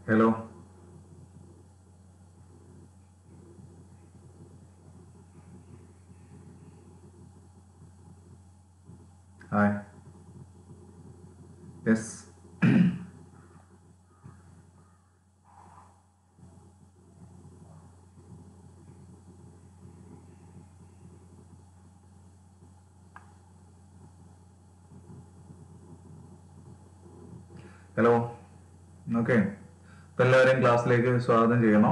hello hi yes hello okay അപ്പൊ എല്ലാവരെയും ക്ലാസ്സിലേക്ക് സ്വാഗതം ചെയ്യണം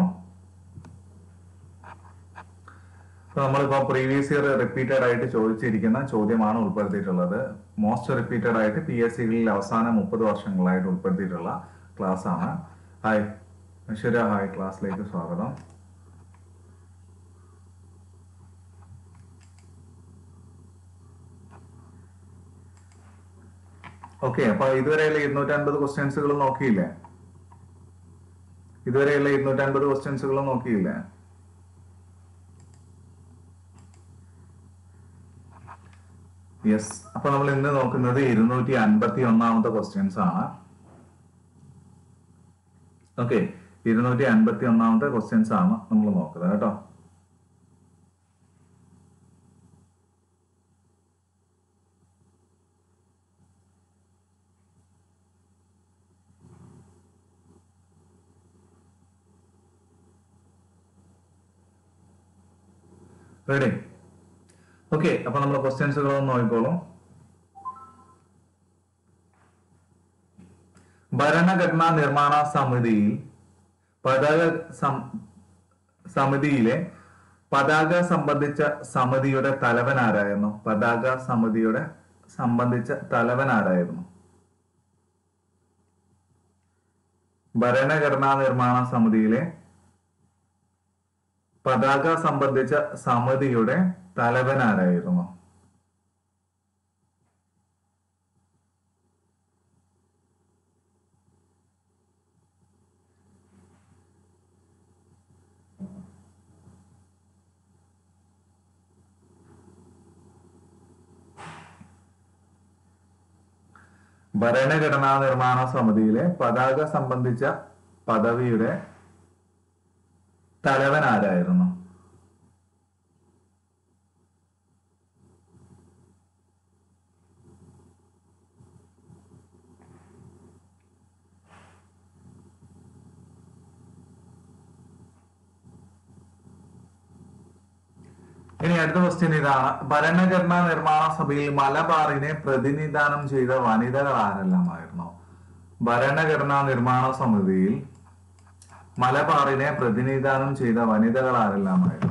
അപ്പൊ നമ്മളിപ്പോ പ്രീവിയസ് ഇയർ റിപ്പീറ്റഡ് ആയിട്ട് ചോദിച്ചിരിക്കുന്ന ചോദ്യമാണ് ഉൾപ്പെടുത്തിയിട്ടുള്ളത് മോസ്റ്റ് റിപ്പീറ്റഡ് ആയിട്ട് പി എസ് സികളിൽ അവസാന മുപ്പത് വർഷങ്ങളായിട്ട് ഉൾപ്പെടുത്തിയിട്ടുള്ള ക്ലാസ് ആണ് ഹായ് ഐശ്വര്യ ഹായ് ക്ലാസ്സിലേക്ക് സ്വാഗതം ഓക്കെ അപ്പൊ ഇതുവരെയുള്ള ഇരുന്നൂറ്റി അൻപത് ക്വസ്റ്റ്യൻസുകൾ നോക്കിയില്ലേ ഇതുവരെയുള്ള ഇരുന്നൂറ്റി അൻപത് ക്വസ്റ്റ്യൻസുകൾ നോക്കിയില്ലേ യെസ് അപ്പൊ നമ്മൾ ഇന്ന് നോക്കുന്നത് ഇരുന്നൂറ്റി അൻപത്തി ഒന്നാമത്തെ ക്വസ്റ്റ്യൻസ് ആണ് ഓക്കെ ഇരുന്നൂറ്റി അൻപത്തി ഒന്നാമത്തെ ക്വസ്റ്റ്യൻസ് ആണ് നമ്മൾ നോക്കുന്നത് കേട്ടോ റെഡി ഓക്കെ അപ്പൊ നമ്മൾ ക്വസ്റ്റ്യൻസുകൾ ഒന്ന് നോക്കിക്കോളൂ ഭരണഘടനാ നിർമ്മാണ സമിതിയിൽ പതാക സം- സമിതിയിലെ പതാക സംബന്ധിച്ച സമിതിയുടെ തലവൻ ആരായിരുന്നു പതാക സമിതിയുടെ സംബന്ധിച്ച തലവൻ ആരായിരുന്നു ഭരണഘടനാ നിർമ്മാണ സമിതിയിലെ പതാക സംബന്ധിച്ച സമിതിയുടെ തലവൻ ആരായിരുന്നു ഭരണഘടനാ നിർമ്മാണ സമിതിയിലെ പതാക സംബന്ധിച്ച പദവിയുടെ തലവൻ ആരായിരുന്നു ഇനി അടുത്ത ക്വസ്റ്റ്യൻ ഇതാണ് ഭരണഘടനാ നിർമ്മാണ സഭയിൽ മലബാറിനെ പ്രതിനിധാനം ചെയ്ത വനിതകൾ ആരെല്ലാമായിരുന്നു ഭരണഘടനാ നിർമ്മാണ സമിതിയിൽ മലബാറിനെ പ്രതിനിധാനം ചെയ്ത വനിതകൾ ആരെല്ലാമായിരുന്നു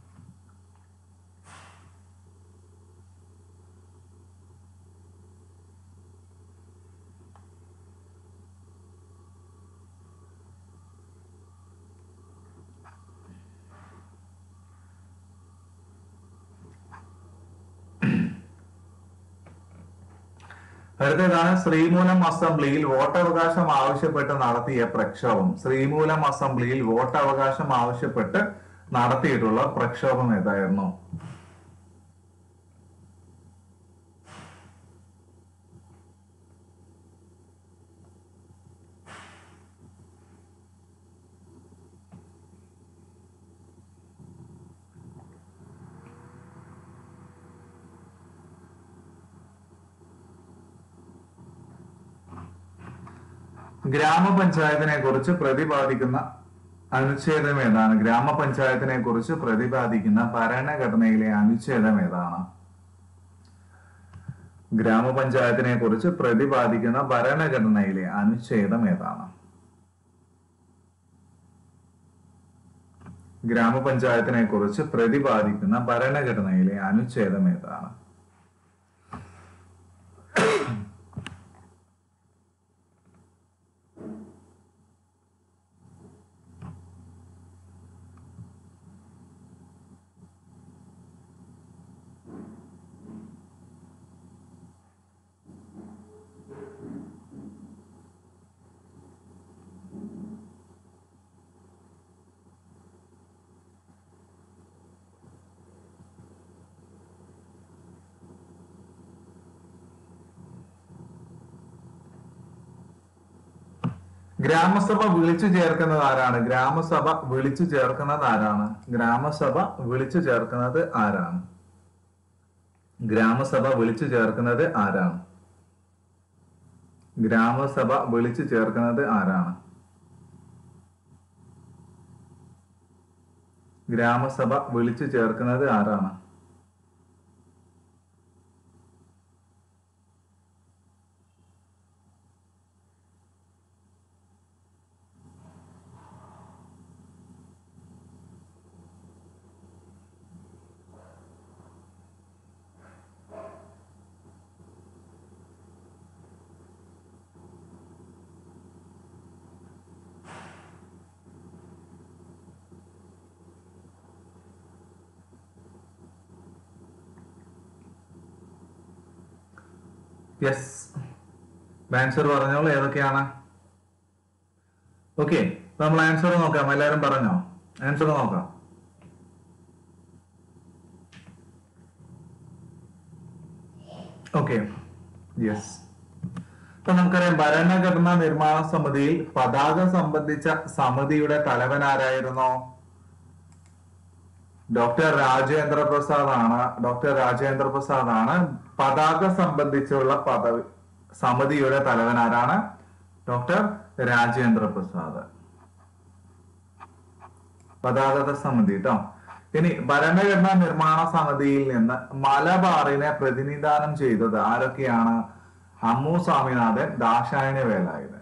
അടുത്തതാണ് ശ്രീമൂലം അസംബ്ലിയിൽ വോട്ടവകാശം ആവശ്യപ്പെട്ട് നടത്തിയ പ്രക്ഷോഭം ശ്രീമൂലം അസംബ്ലിയിൽ വോട്ടവകാശം ആവശ്യപ്പെട്ട് നടത്തിയിട്ടുള്ള പ്രക്ഷോഭം ഏതായിരുന്നു ഗ്രാമപഞ്ചായത്തിനെ കുറിച്ച് പ്രതിപാദിക്കുന്ന അനുച്ഛേദം ഏതാണ് ഗ്രാമപഞ്ചായത്തിനെ കുറിച്ച് പ്രതിപാദിക്കുന്ന ഭരണഘടനയിലെ അനുച്ഛേദം ഏതാണ് ഗ്രാമപഞ്ചായത്തിനെ കുറിച്ച് പ്രതിപാദിക്കുന്ന ഭരണഘടനയിലെ അനുച്ഛേദം ഏതാണ് ഗ്രാമപഞ്ചായത്തിനെ കുറിച്ച് പ്രതിപാദിക്കുന്ന ഭരണഘടനയിലെ അനുച്ഛേദം ഏതാണ് ഗ്രാമസഭ വിളിച്ചു ചേർക്കുന്നത് ആരാണ് ഗ്രാമസഭ വിളിച്ചു ചേർക്കുന്നത് ആരാണ് ഗ്രാമസഭ വിളിച്ചു ചേർക്കുന്നത് ആരാണ് ഗ്രാമസഭ വിളിച്ചു ചേർക്കുന്നത് ആരാണ് ഗ്രാമസഭ വിളിച്ചു ചേർക്കുന്നത് ആരാണ് ഗ്രാമസഭ വിളിച്ചു ചേർക്കുന്നത് ആരാണ് യെസ് ആൻസർ പറഞ്ഞോളൂ ഏതൊക്കെയാണ് ഓക്കെ നമ്മൾ ആൻസർ നോക്കാം എല്ലാവരും പറഞ്ഞോ ആൻസർ നോക്കാം ഓക്കെ യെസ് ഇപ്പൊ നമുക്കറിയാം ഭരണഘടനാ നിർമ്മാണ സമിതിയിൽ പതാക സംബന്ധിച്ച സമിതിയുടെ തലവൻ ആരായിരുന്നോ ഡോക്ടർ രാജേന്ദ്ര പ്രസാദ് ആണ് ഡോക്ടർ രാജേന്ദ്ര പ്രസാദ് ആണ് പതാക സംബന്ധിച്ചുള്ള പദവി സമിതിയുടെ തലവൻ ആരാണ് ഡോക്ടർ രാജേന്ദ്ര പ്രസാദ് പതാക സമിതി കേട്ടോ ഇനി ഭരണഘടനാ നിർമ്മാണ സമിതിയിൽ നിന്ന് മലബാറിനെ പ്രതിനിധാനം ചെയ്തത് ആരൊക്കെയാണ് അമ്മു സ്വാമിനാഥൻ ദാശായണി വേലായുധൻ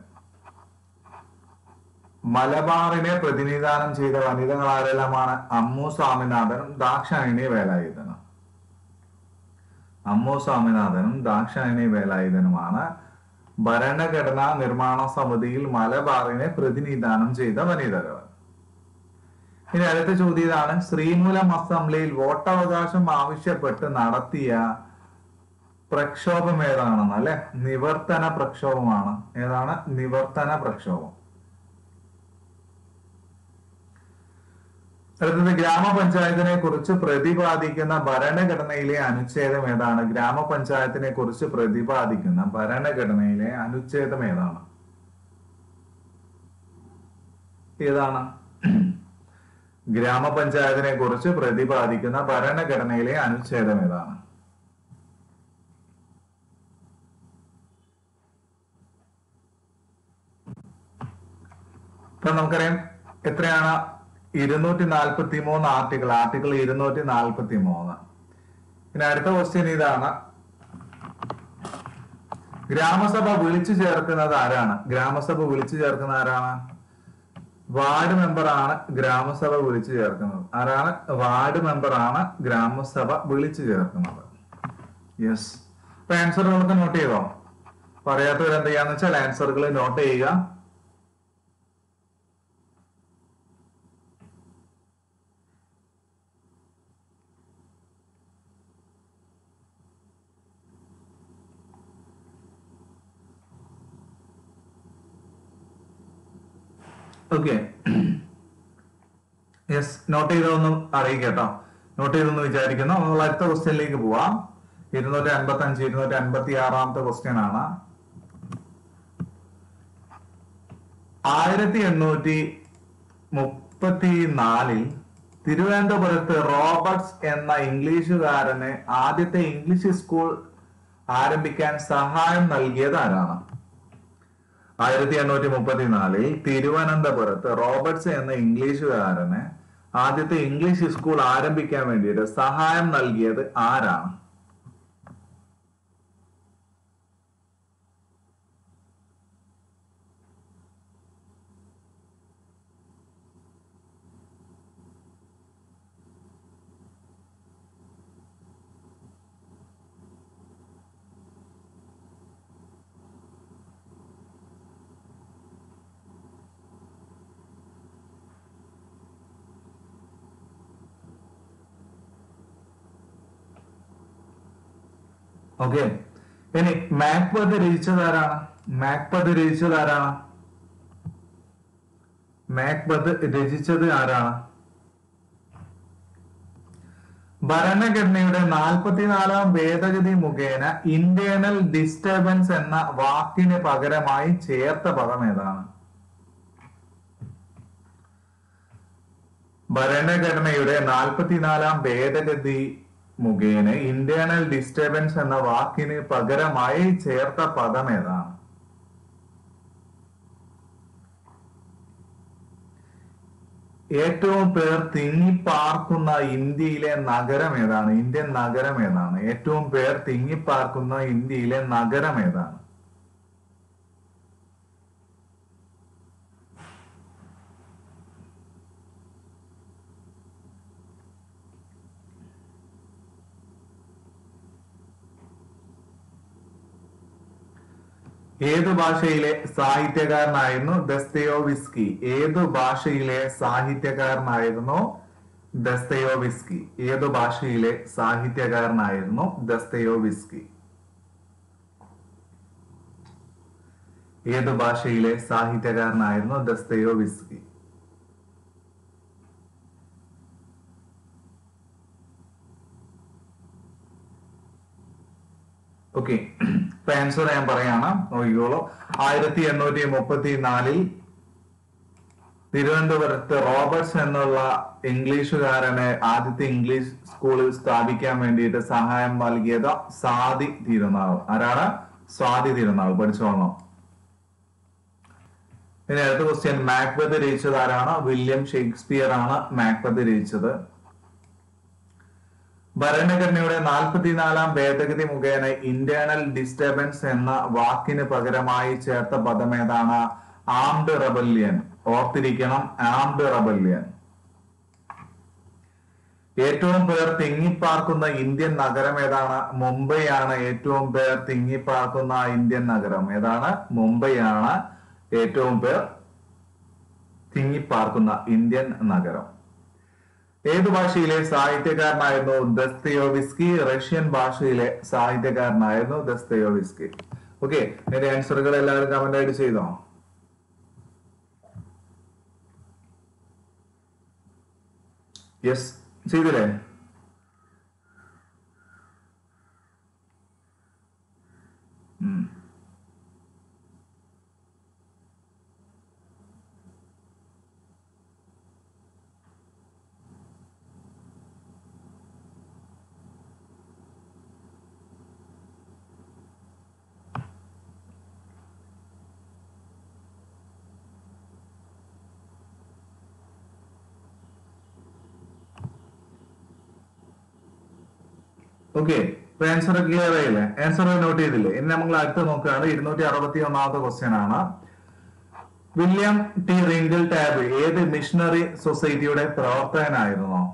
മലബാറിനെ പ്രതിനിധാനം ചെയ്ത വനിതകൾ ആരെല്ലാമാണ് അമ്മു സ്വാമിനാഥനും ദാക്ഷായണി വേലായുധനും അമ്മു സ്വാമിനാഥനും ദാക്ഷായണി വേലായുധനുമാണ് ഭരണഘടനാ നിർമ്മാണ സമിതിയിൽ മലബാറിനെ പ്രതിനിധാനം ചെയ്ത വനിതകൾ ഇനി അടുത്ത ചോദ്യം ഇതാണ് ശ്രീമൂലം അസംബ്ലിയിൽ വോട്ടവകാശം ആവശ്യപ്പെട്ട് നടത്തിയ പ്രക്ഷോഭം ഏതാണെന്ന് അല്ലെ നിവർത്തന പ്രക്ഷോഭമാണ് ഏതാണ് നിവർത്തന പ്രക്ഷോഭം അടുത്തത് ഗ്രാമപഞ്ചായത്തിനെ കുറിച്ച് പ്രതിപാദിക്കുന്ന ഭരണഘടനയിലെ അനുച്ഛേദം ഏതാണ് ഗ്രാമപഞ്ചായത്തിനെ കുറിച്ച് പ്രതിപാദിക്കുന്ന ഭരണഘടനയിലെ അനുച്ഛേദം ഏതാണ് ഏതാണ് ഗ്രാമപഞ്ചായത്തിനെ കുറിച്ച് പ്രതിപാദിക്കുന്ന ഭരണഘടനയിലെ അനുച്ഛേദം ഏതാണ് ഇപ്പൊ നമുക്കറിയാം എത്രയാണ് ഇരുന്നൂറ്റി നാൽപ്പത്തി മൂന്ന് ആർട്ടിക്കിൾ ആർട്ടിക്കിൾ ഇരുന്നൂറ്റി നാൽപ്പത്തി മൂന്ന് ഇനി അടുത്ത ക്വസ്റ്റ്യൻ ഇതാണ് ഗ്രാമസഭ വിളിച്ചു ചേർക്കുന്നത് ആരാണ് ഗ്രാമസഭ വിളിച്ചു ചേർക്കുന്ന ആരാണ് വാർഡ് മെമ്പർ ആണ് ഗ്രാമസഭ വിളിച്ചു ചേർക്കുന്നത് ആരാണ് വാർഡ് മെമ്പർ ആണ് ഗ്രാമസഭ വിളിച്ചു ചേർക്കുന്നത് യെസ് അപ്പൊ ആൻസറുകളൊക്കെ നോട്ട് ചെയ്തോ പറയാത്തവർ എന്ത് ചെയ്യാന്ന് വെച്ചാൽ ആൻസറുകൾ നോട്ട് ചെയ്യുക ഓക്കെ യെസ് നോട്ട് ചെയ്തൊന്നും അറിയിക്കട്ടോ നോട്ട് ചെയ്തെന്ന് വിചാരിക്കുന്നു നമ്മൾ അടുത്ത ക്വസ്റ്റ്യനിലേക്ക് പോവാം ഇരുന്നൂറ്റി അൻപത്തി അഞ്ച് ഇരുന്നൂറ്റി അൻപത്തി ആറാമത്തെ ക്വസ്റ്റ്യൻ ആണ് ആയിരത്തി എണ്ണൂറ്റി മുപ്പത്തി നാലിൽ തിരുവനന്തപുരത്ത് റോബർട്ട്സ് എന്ന ഇംഗ്ലീഷുകാരന് ആദ്യത്തെ ഇംഗ്ലീഷ് സ്കൂൾ ആരംഭിക്കാൻ സഹായം നൽകിയത് ആരാണ് ആയിരത്തി എണ്ണൂറ്റി മുപ്പത്തിനാലിൽ തിരുവനന്തപുരത്ത് റോബർട്ട്സ് എന്ന ഇംഗ്ലീഷുകാരന് ആദ്യത്തെ ഇംഗ്ലീഷ് സ്കൂൾ ആരംഭിക്കാൻ വേണ്ടിയിട്ട് സഹായം നൽകിയത് ആരാണ് ഓക്കെ ഇനി മാക്ബത്ത് രചിച്ചത് ആരാണ് മാക്ബത്ത് രചിച്ചത് ആരാണ് മാക്ബത്ത് രചിച്ചത് ആരാണ് ഭരണഘടനയുടെ നാൽപ്പത്തിനാലാം ഭേദഗതി മുഖേന ഇന്റേണൽ ഡിസ്റ്റർബൻസ് എന്ന വാക്കിന് പകരമായി ചേർത്ത പദം ഏതാണ് ഭരണഘടനയുടെ നാൽപ്പത്തിനാലാം ഭേദഗതി മുഖേന ഇന്റേണൽ ഡിസ്റ്റർബൻസ് എന്ന വാക്കിന് പകരമായി ചേർത്ത പദം ഏതാണ് ഏറ്റവും പേർ തിങ്ങിപ്പാർക്കുന്ന ഇന്ത്യയിലെ നഗരം ഏതാണ് ഇന്ത്യൻ നഗരം ഏതാണ് ഏറ്റവും പേർ തിങ്ങിപ്പാർക്കുന്ന ഇന്ത്യയിലെ നഗരം ഏതാണ് ഏതു ഭാഷയിലെ സാഹിത്യകാരനായിരുന്നു ദസ്തയോവിസ്കി ഏതു ഭാഷയിലെ സാഹിത്യകാരനായിരുന്നു ദസ്തയോവിസ്കി ഏതു ഭാഷയിലെ സാഹിത്യകാരനായിരുന്നു ദസ്തയോവിസ്കി ഏതു ഭാഷയിലെ സാഹിത്യകാരനായിരുന്നു ദസ്തയോവിസ്കി ഓക്കെ ഇപ്പൊ ആൻസർ ഞാൻ പറയാണ് നോക്കിക്കോളൂ ആയിരത്തി എണ്ണൂറ്റി മുപ്പത്തി നാലിൽ തിരുവനന്തപുരത്ത് റോബർട്ട്സ് എന്നുള്ള ഇംഗ്ലീഷുകാരനെ ആദ്യത്തെ ഇംഗ്ലീഷ് സ്കൂളിൽ സ്ഥാപിക്കാൻ വേണ്ടിയിട്ട് സഹായം നൽകിയത് സാദി തിരുനാൾ ആരാണ് സ്വാതി തിരുനാൾ പഠിച്ചോളണം ഇനി അടുത്ത ക്വസ്റ്റ്യൻ മാക്ബത്ത് രചിച്ചത് ആരാണ് വില്യം ഷേക്സ്പിയർ ആണ് മാക്ബത്ത് രചിച്ചത് ഭരണഘടനയുടെ നാൽപ്പത്തിനാലാം ഭേദഗതി മുഖേന ഇന്റേണൽ ഡിസ്റ്റർബൻസ് എന്ന വാക്കിന് പകരമായി ചേർത്ത പദം ഏതാണ് ആംഡ് റബല്യൻ ഓർത്തിരിക്കണം ആംഡ് റബല്യൻ ഏറ്റവും പേർ തിങ്ങിപ്പാർക്കുന്ന ഇന്ത്യൻ നഗരം ഏതാണ് മുംബൈ ആണ് ഏറ്റവും പേർ തിങ്ങിപ്പാർക്കുന്ന ഇന്ത്യൻ നഗരം ഏതാണ് മുംബൈ ആണ് ഏറ്റവും പേർ തിങ്ങിപ്പാർക്കുന്ന ഇന്ത്യൻ നഗരം ഏത് ഭാഷയിലെ സാഹിത്യകാരനായിരുന്നു ദസ്തയോവിസ്കി റഷ്യൻ ഭാഷയിലെ സാഹിത്യകാരനായിരുന്നു ദസ്തയോവിസ്കി ഓക്കെ എന്റെ ആൻസറുകൾ എല്ലാവരും കമന്റ് ആയിട്ട് ചെയ്തോ യെസ് ചെയ്തില്ലേ ഉം ഓക്കെ ഇപ്പൊ ആൻസർ ക്ലിയർ ആയില്ലേ ആൻസർ നോട്ട് ചെയ്തില്ലേ ഇനി നമ്മൾ അടുത്ത് നോക്കുകയാണ് ഇരുന്നൂറ്റി അറുപത്തി ഒന്നാമത്തെ ക്വസ്റ്റ്യൻ ആണ് വില്യം ടി റിങ്കിൾ ടാബ് ഏത് മിഷണറി സൊസൈറ്റിയുടെ പ്രവർത്തകനായിരുന്നു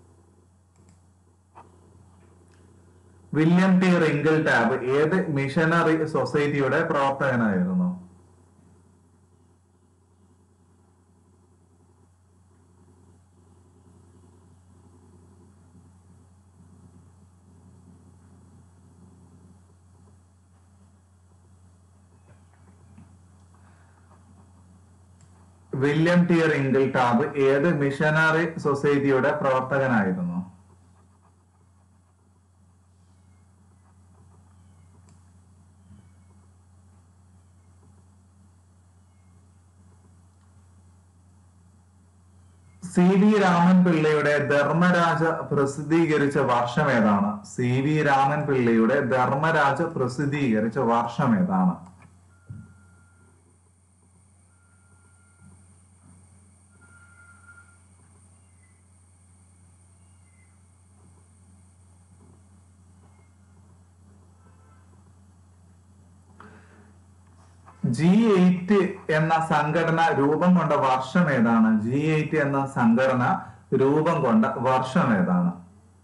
വില്യം ടി റിങ്കിൾ ടാബ് ഏത് മിഷണറി സൊസൈറ്റിയുടെ പ്രവർത്തകനായിരുന്നു വില്യം ടി റിങ്കിൾ ടാബ് ഏത് മിഷനറി സൊസൈറ്റിയുടെ പ്രവർത്തകനായിരുന്നു സി വി രാമൻ പിള്ളയുടെ ധർമ്മരാജ പ്രസിദ്ധീകരിച്ച വർഷം ഏതാണ് സി വി രാമൻ പിള്ളയുടെ ധർമ്മരാജ പ്രസിദ്ധീകരിച്ച വർഷം ഏതാണ് ജി എയ്റ്റ് എന്ന സംഘടന രൂപം കൊണ്ട വർഷം ഏതാണ് ജി എയ്റ്റ് എന്ന സംഘടന രൂപം കൊണ്ട വർഷം ഏതാണ്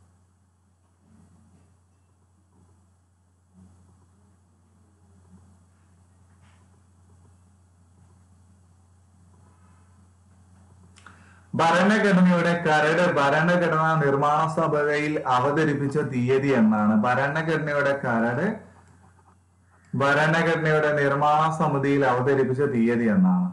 ഭരണഘടനയുടെ കരട് ഭരണഘടനാ നിർമ്മാണ സഭയിൽ അവതരിപ്പിച്ച തീയതി എന്നാണ് ഭരണഘടനയുടെ കരട് ഭരണഘടനയുടെ നിർമ്മാണ സമിതിയിൽ അവതരിപ്പിച്ച തീയതി എന്നാണ്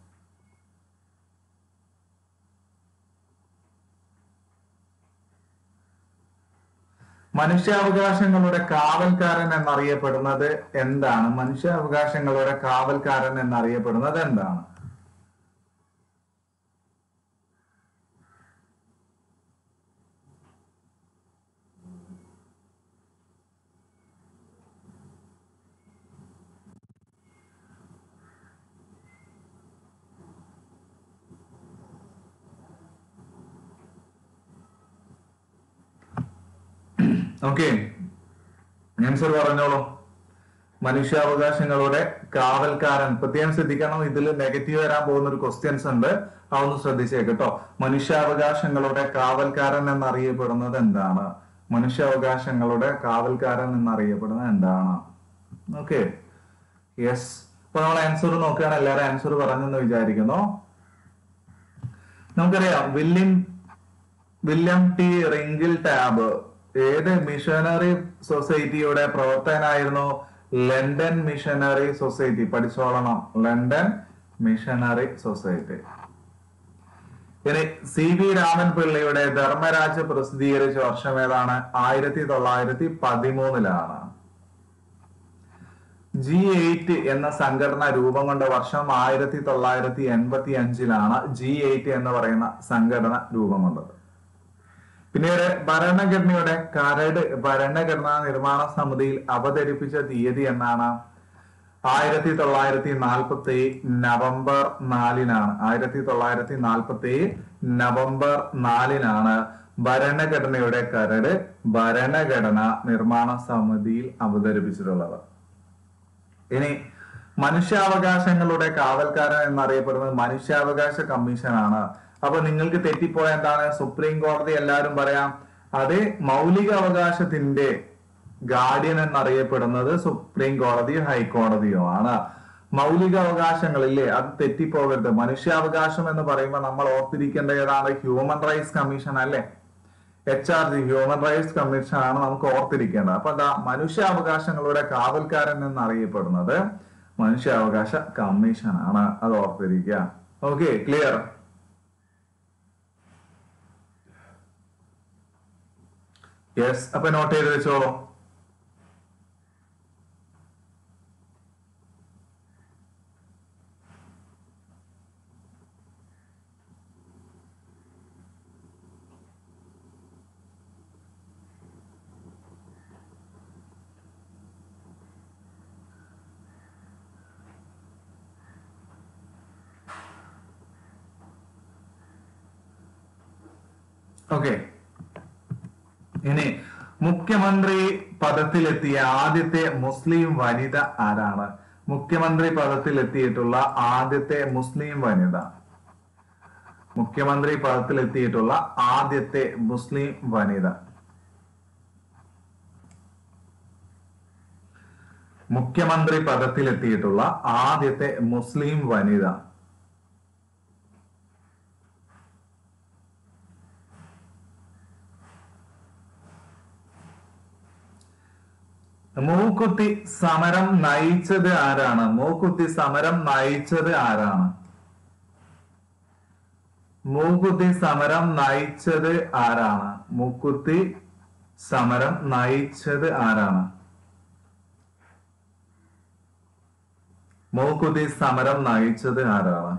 മനുഷ്യാവകാശങ്ങളുടെ കാവൽക്കാരൻ എന്നറിയപ്പെടുന്നത് എന്താണ് മനുഷ്യാവകാശങ്ങളുടെ കാവൽക്കാരൻ എന്നറിയപ്പെടുന്നത് എന്താണ് ഓക്കെ ആൻസർ പറഞ്ഞോളൂ മനുഷ്യാവകാശങ്ങളുടെ കാവൽക്കാരൻ പ്രത്യേകം ശ്രദ്ധിക്കണം ഇതിൽ നെഗറ്റീവ് വരാൻ പോകുന്ന ഒരു ക്വസ്റ്റ്യൻസ് ഉണ്ട് അതൊന്ന് ശ്രദ്ധിച്ചേക്ക് കേട്ടോ മനുഷ്യാവകാശങ്ങളുടെ കാവൽക്കാരൻ എന്നറിയപ്പെടുന്നത് എന്താണ് മനുഷ്യാവകാശങ്ങളുടെ കാവൽക്കാരൻ എന്നറിയപ്പെടുന്നത് എന്താണ് ഓക്കെ യെസ് അപ്പൊ നമ്മൾ ആൻസർ നോക്കുകയാണ് എല്ലാവരും ആൻസർ പറഞ്ഞെന്ന് വിചാരിക്കുന്നു നമുക്കറിയാം William William T Ringeltaube ഏത് മിഷനറി സൊസൈറ്റിയുടെ പ്രവർത്തകനായിരുന്നു ലണ്ടൻ മിഷനറി സൊസൈറ്റി പഠിച്ചോളണം ലണ്ടൻ മിഷനറി സൊസൈറ്റി ഇനി സി വി രാമൻപിള്ളയുടെ ധർമ്മരാജ പ്രസിദ്ധീകരിച്ച വർഷം ഏതാണ് ആയിരത്തി തൊള്ളായിരത്തി പതിമൂന്നിലാണ് ജി എയ്റ്റ് എന്ന സംഘടന രൂപം കൊണ്ട വർഷം ആയിരത്തി തൊള്ളായിരത്തി എൺപത്തി അഞ്ചിലാണ് ജി എയ്റ്റ് എന്ന് പറയുന്ന സംഘടന രൂപം കൊണ്ടത് പിന്നീട് ഭരണഘടനയുടെ കരട് ഭരണഘടനാ നിർമ്മാണ സമിതിയിൽ അവതരിപ്പിച്ച തീയതി എന്നാണ് ആയിരത്തി തൊള്ളായിരത്തി നാൽപ്പത്തി നവംബർ നാലിനാണ് ആയിരത്തി തൊള്ളായിരത്തി നാൽപ്പത്തി നവംബർ നാലിനാണ് ഭരണഘടനയുടെ കരട് ഭരണഘടന നിർമ്മാണ സമിതിയിൽ അവതരിപ്പിച്ചിട്ടുള്ളത് ഇനി മനുഷ്യാവകാശങ്ങളുടെ കാവൽക്കാരൻ എന്നറിയപ്പെടുന്നത് മനുഷ്യാവകാശ കമ്മീഷനാണ് അപ്പൊ നിങ്ങൾക്ക് തെറ്റിപ്പോയ എന്താണ് സുപ്രീം കോടതി എല്ലാവരും പറയാം അത് മൗലിക അവകാശത്തിന്റെ ഗാർഡിയൻ എന്നറിയപ്പെടുന്നത് സുപ്രീം കോടതിയോ ഹൈക്കോടതിയോ ആണ് മൗലിക അവകാശങ്ങളില്ലേ അത് തെറ്റിപ്പോകരുത് മനുഷ്യാവകാശം എന്ന് പറയുമ്പോൾ നമ്മൾ ഓർത്തിരിക്കേണ്ട ഏതാണ് ഹ്യൂമൻ റൈറ്റ്സ് കമ്മീഷൻ അല്ലേ H R G human rights commission ആണ് നമുക്ക് ഓർത്തിരിക്കേണ്ടത് അപ്പൊ എന്താ മനുഷ്യാവകാശങ്ങളുടെ കാവൽക്കാരൻ എന്നറിയപ്പെടുന്നത് മനുഷ്യാവകാശ കമ്മീഷൻ ആണ് അത് ഓർത്തിരിക്കുക ഓക്കെ ക്ലിയർ യെസ് അപ്പൊ നോട്ട് ചെയ്ത് വെച്ചോളൂ ഓക്കെ ഇനി മുഖ്യമന്ത്രി പദത്തിലെത്തിയ ആദ്യത്തെ മുസ്ലിം വനിത ആരാണ് മുഖ്യമന്ത്രി പദത്തിലെത്തിയിട്ടുള്ള ആദ്യത്തെ മുസ്ലിം വനിത മുഖ്യമന്ത്രി പദത്തിലെത്തിയിട്ടുള്ള ആദ്യത്തെ മുസ്ലിം വനിത മുഖ്യമന്ത്രി പദത്തിലെത്തിയിട്ടുള്ള ആദ്യത്തെ മുസ്ലിം വനിത മൂക്കുത്തി സമരം നയിച്ചത് ആരാണ് മൂക്കുത്തി സമരം നയിച്ചത് ആരാണ് മൂക്കുത്തി സമരം നയിച്ചത് ആരാണ് മൂക്കുത്തി സമരം നയിച്ചത് ആരാണ് മൂക്കുത്തി സമരം നയിച്ചത് ആരാണ്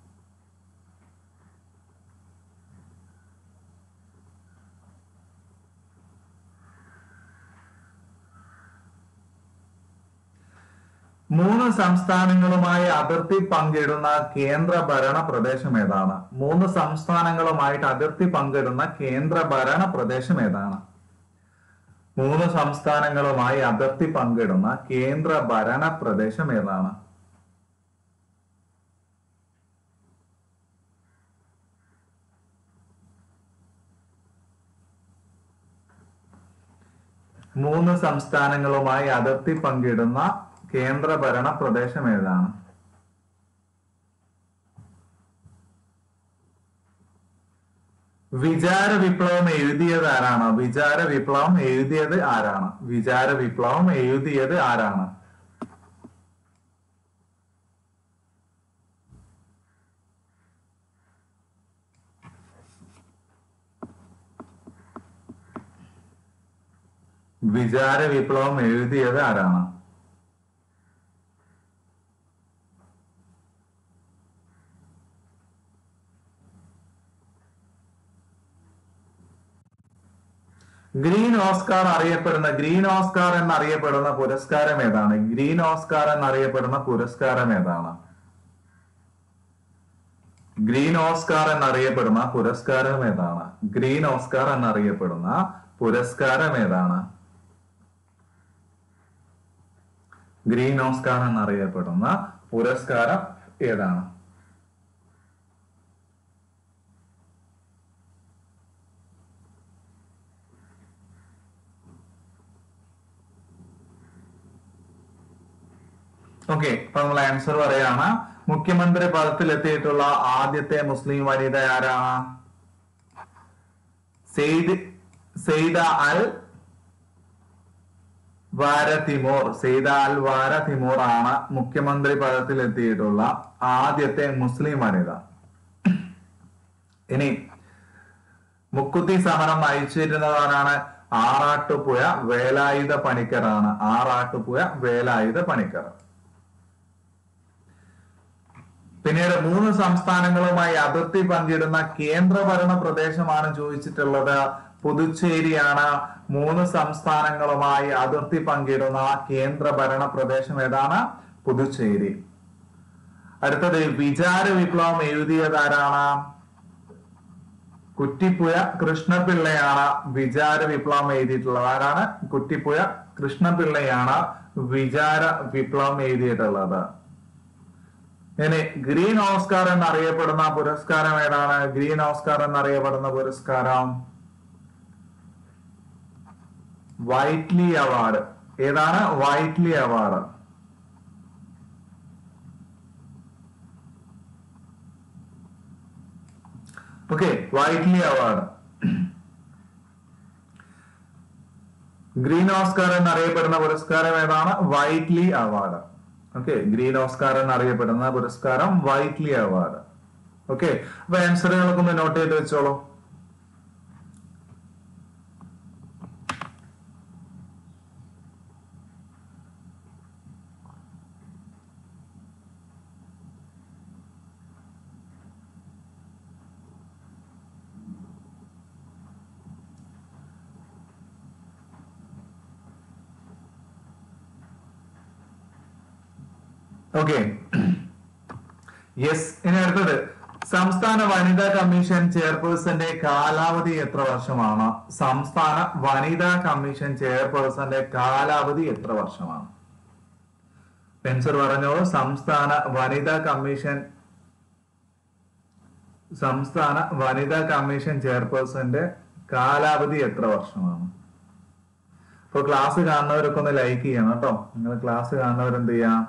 മൂന്ന് സംസ്ഥാനങ്ങളുമായി അതിർത്തി പങ്കിടുന്ന കേന്ദ്ര ഭരണ പ്രദേശം ഏതാണ് മൂന്ന് സംസ്ഥാനങ്ങളുമായിട്ട് അതിർത്തി പങ്കിടുന്ന കേന്ദ്ര ഭരണ പ്രദേശം ഏതാണ് മൂന്ന് സംസ്ഥാനങ്ങളുമായി അതിർത്തി പങ്കിടുന്ന കേന്ദ്ര ഭരണ പ്രദേശം ഏതാണ് മൂന്ന് സംസ്ഥാനങ്ങളുമായി അതിർത്തി പങ്കിടുന്ന കേന്ദ്ര ഭരണ പ്രദേശം ഏതാണ് വിചാര വിപ്ലവം എഴുതിയത് ആരാണ് വിചാര വിപ്ലവം എഴുതിയത് ആരാണ് വിചാര വിപ്ലവം എഴുതിയത് ആരാണ് വിചാര വിപ്ലവം എഴുതിയത് ആരാണ് ഗ്രീൻ ഓസ്കാർ അറിയപ്പെടുന്ന ഗ്രീൻ ഓസ്കാർ എന്നറിയപ്പെടുന്ന പുരസ്കാരം ഏതാണ് ഗ്രീൻ ഓസ്കാർ എന്നറിയപ്പെടുന്ന പുരസ്കാരം ഏതാണ് ഗ്രീൻ ഓസ്കാർ എന്നറിയപ്പെടുന്ന പുരസ്കാരം ഏതാണ് ഗ്രീൻ ഓസ്കാർ എന്നറിയപ്പെടുന്ന പുരസ്കാരം ഏതാണ് ഗ്രീൻ ഓസ്കാർ എന്നറിയപ്പെടുന്ന പുരസ്കാരം ഏതാണ് ഓക്കെ അപ്പൊ നമ്മൾ ആൻസർ പറയാണ് മുഖ്യമന്ത്രി പദത്തിൽ എത്തിയിട്ടുള്ള ആദ്യത്തെ മുസ്ലിം വനിത ആരാണ് സെയ്ദ് സെയ്ദ അൽ വാര തിമോർ സെയ്ദ അൽ വാര തിമോർ ആണ് മുഖ്യമന്ത്രി പദത്തിൽ എത്തിയിട്ടുള്ള ആദ്യത്തെ മുസ്ലിം വനിത ഇനി മുക്കുത്തി സമരം നയിച്ചിരുന്നവരാണ് ആറാട്ടുപുഴ വേലായുധ പണിക്കറാണ് ആറാട്ടുപുഴ വേലായുധ പണിക്കർ പിന്നീട് മൂന്ന് സംസ്ഥാനങ്ങളുമായി അതിർത്തി പങ്കിടുന്ന കേന്ദ്രഭരണ പ്രദേശമാണ് ചോദിച്ചിട്ടുള്ളത് പുതുച്ചേരിയാണ് മൂന്ന് സംസ്ഥാനങ്ങളുമായി അതിർത്തി പങ്കിടുന്ന കേന്ദ്രഭരണ പ്രദേശം ഏതാണ് പുതുച്ചേരി അടുത്തത് വിചാര വിപ്ലവം എഴുതിയതാരാണ് കുറ്റിപ്പുഴ കൃഷ്ണപിള്ളയാണ് വിചാര വിപ്ലവം എഴുതിയിട്ടുള്ളത് ആരാണ് കുറ്റിപ്പുഴ കൃഷ്ണപിള്ളയാണ് വിചാര വിപ്ലവം എഴുതിയിട്ടുള്ളത് ഇനി ഗ്രീൻ ഓസ്കാർ എന്നറിയപ്പെടുന്ന പുരസ്കാരം ഏതാണ് ഗ്രീൻ ഓസ്കാർ എന്നറിയപ്പെടുന്ന പുരസ്കാരം വൈറ്റ്ലി അവാർഡ് ഏതാണ് Whitley award okay Whitley award green Oscar എന്നറിയപ്പെടുന്ന പുരസ്കാരം ഏതാണ് Whitley award okay green Oscar എന്നറിയപ്പെടുന്ന പുരസ്കാരം വൈറ്റ്ലി അവാർഡ് ഓക്കെ അപ്പൊ ആൻസറുകളൊക്കെ ഒന്ന് നോട്ട് ചെയ്ത് വെച്ചോളൂ ഓക്കെ യെസ് ഇനി അടുത്തത് സംസ്ഥാന വനിതാ കമ്മീഷൻ ചെയർപേഴ്സന്റെ കാലാവധി എത്ര വർഷമാണ് സംസ്ഥാന വനിതാ കമ്മീഷൻ ചെയർപേഴ്സന്റെ കാലാവധി എത്ര വർഷമാണ് പെൻസർ പറഞ്ഞോളൂ സംസ്ഥാന വനിതാ കമ്മീഷൻ സംസ്ഥാന വനിതാ കമ്മീഷൻ ചെയർപേഴ്സന്റെ കാലാവധി എത്ര വർഷമാണ് ഇപ്പൊ ക്ലാസ് കാണുന്നവരൊക്കെ ഒന്ന് ലൈക്ക് ചെയ്യണം കേട്ടോ നിങ്ങൾ ക്ലാസ് കാണുന്നവരെന്ത് ചെയ്യാം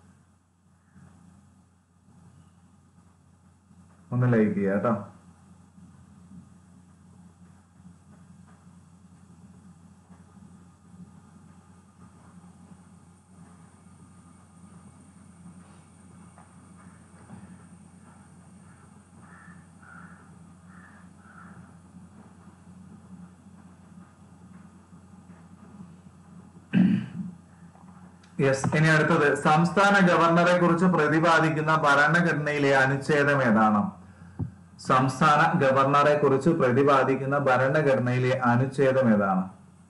ഒന്ന് ലൈക്ക് ചെയ്യുക കേട്ടോ യെസ് ഇനി അടുത്തത് സംസ്ഥാന ഗവർണറെ കുറിച്ച് പ്രതിപാദിക്കുന്ന ഭരണഘടനയിലെ അനുച്ഛേദം ഏതാണ് സംസ്ഥാന ഗവർണറെ കുറിച്ച് പ്രതിപാദിക്കുന്ന ഭരണഘടനയിലെ അനുച്ഛേദം ഏതാണ്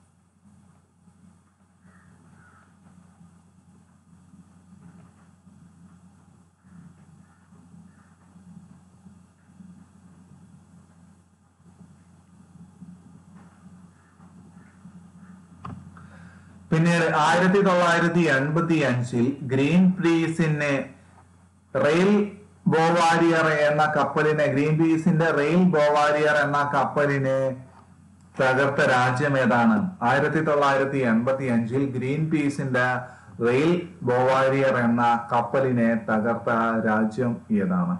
പിന്നീട് ആയിരത്തി തൊള്ളായിരത്തി എൺപത്തി അഞ്ചിൽ ഗ്രീൻ പീസിനെ റെയിൽ ബോവാരിയർ എന്ന കപ്പലിനെ ഗ്രീൻ പീസിന്റെ റെയിൽ ബോവാരിയർ എന്ന കപ്പലിനെ തകർത്ത രാജ്യം ഏതാണ് ആയിരത്തി തൊള്ളായിരത്തി എൺപത്തി അഞ്ചിൽ ഗ്രീൻ പീസിന്റെ റെയിൽ ബോവാരിയർ എന്ന കപ്പലിനെ തകർത്ത രാജ്യം ഏതാണ്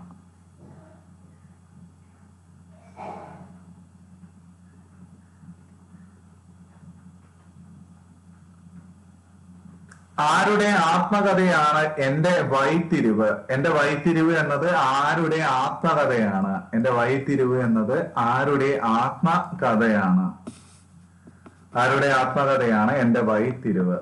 ആരുടെ ആത്മകഥയാണ് എന്റെ വൈത്തിരിവ് എന്റെ വൈത്തിരിവ് എന്നത് ആരുടെ ആത്മകഥയാണ് എന്റെ വൈത്തിരിവ് എന്നത് ആരുടെ ആത്മകഥയാണ് ആരുടെ ആത്മകഥയാണ് എന്റെ വൈത്തിരിവ്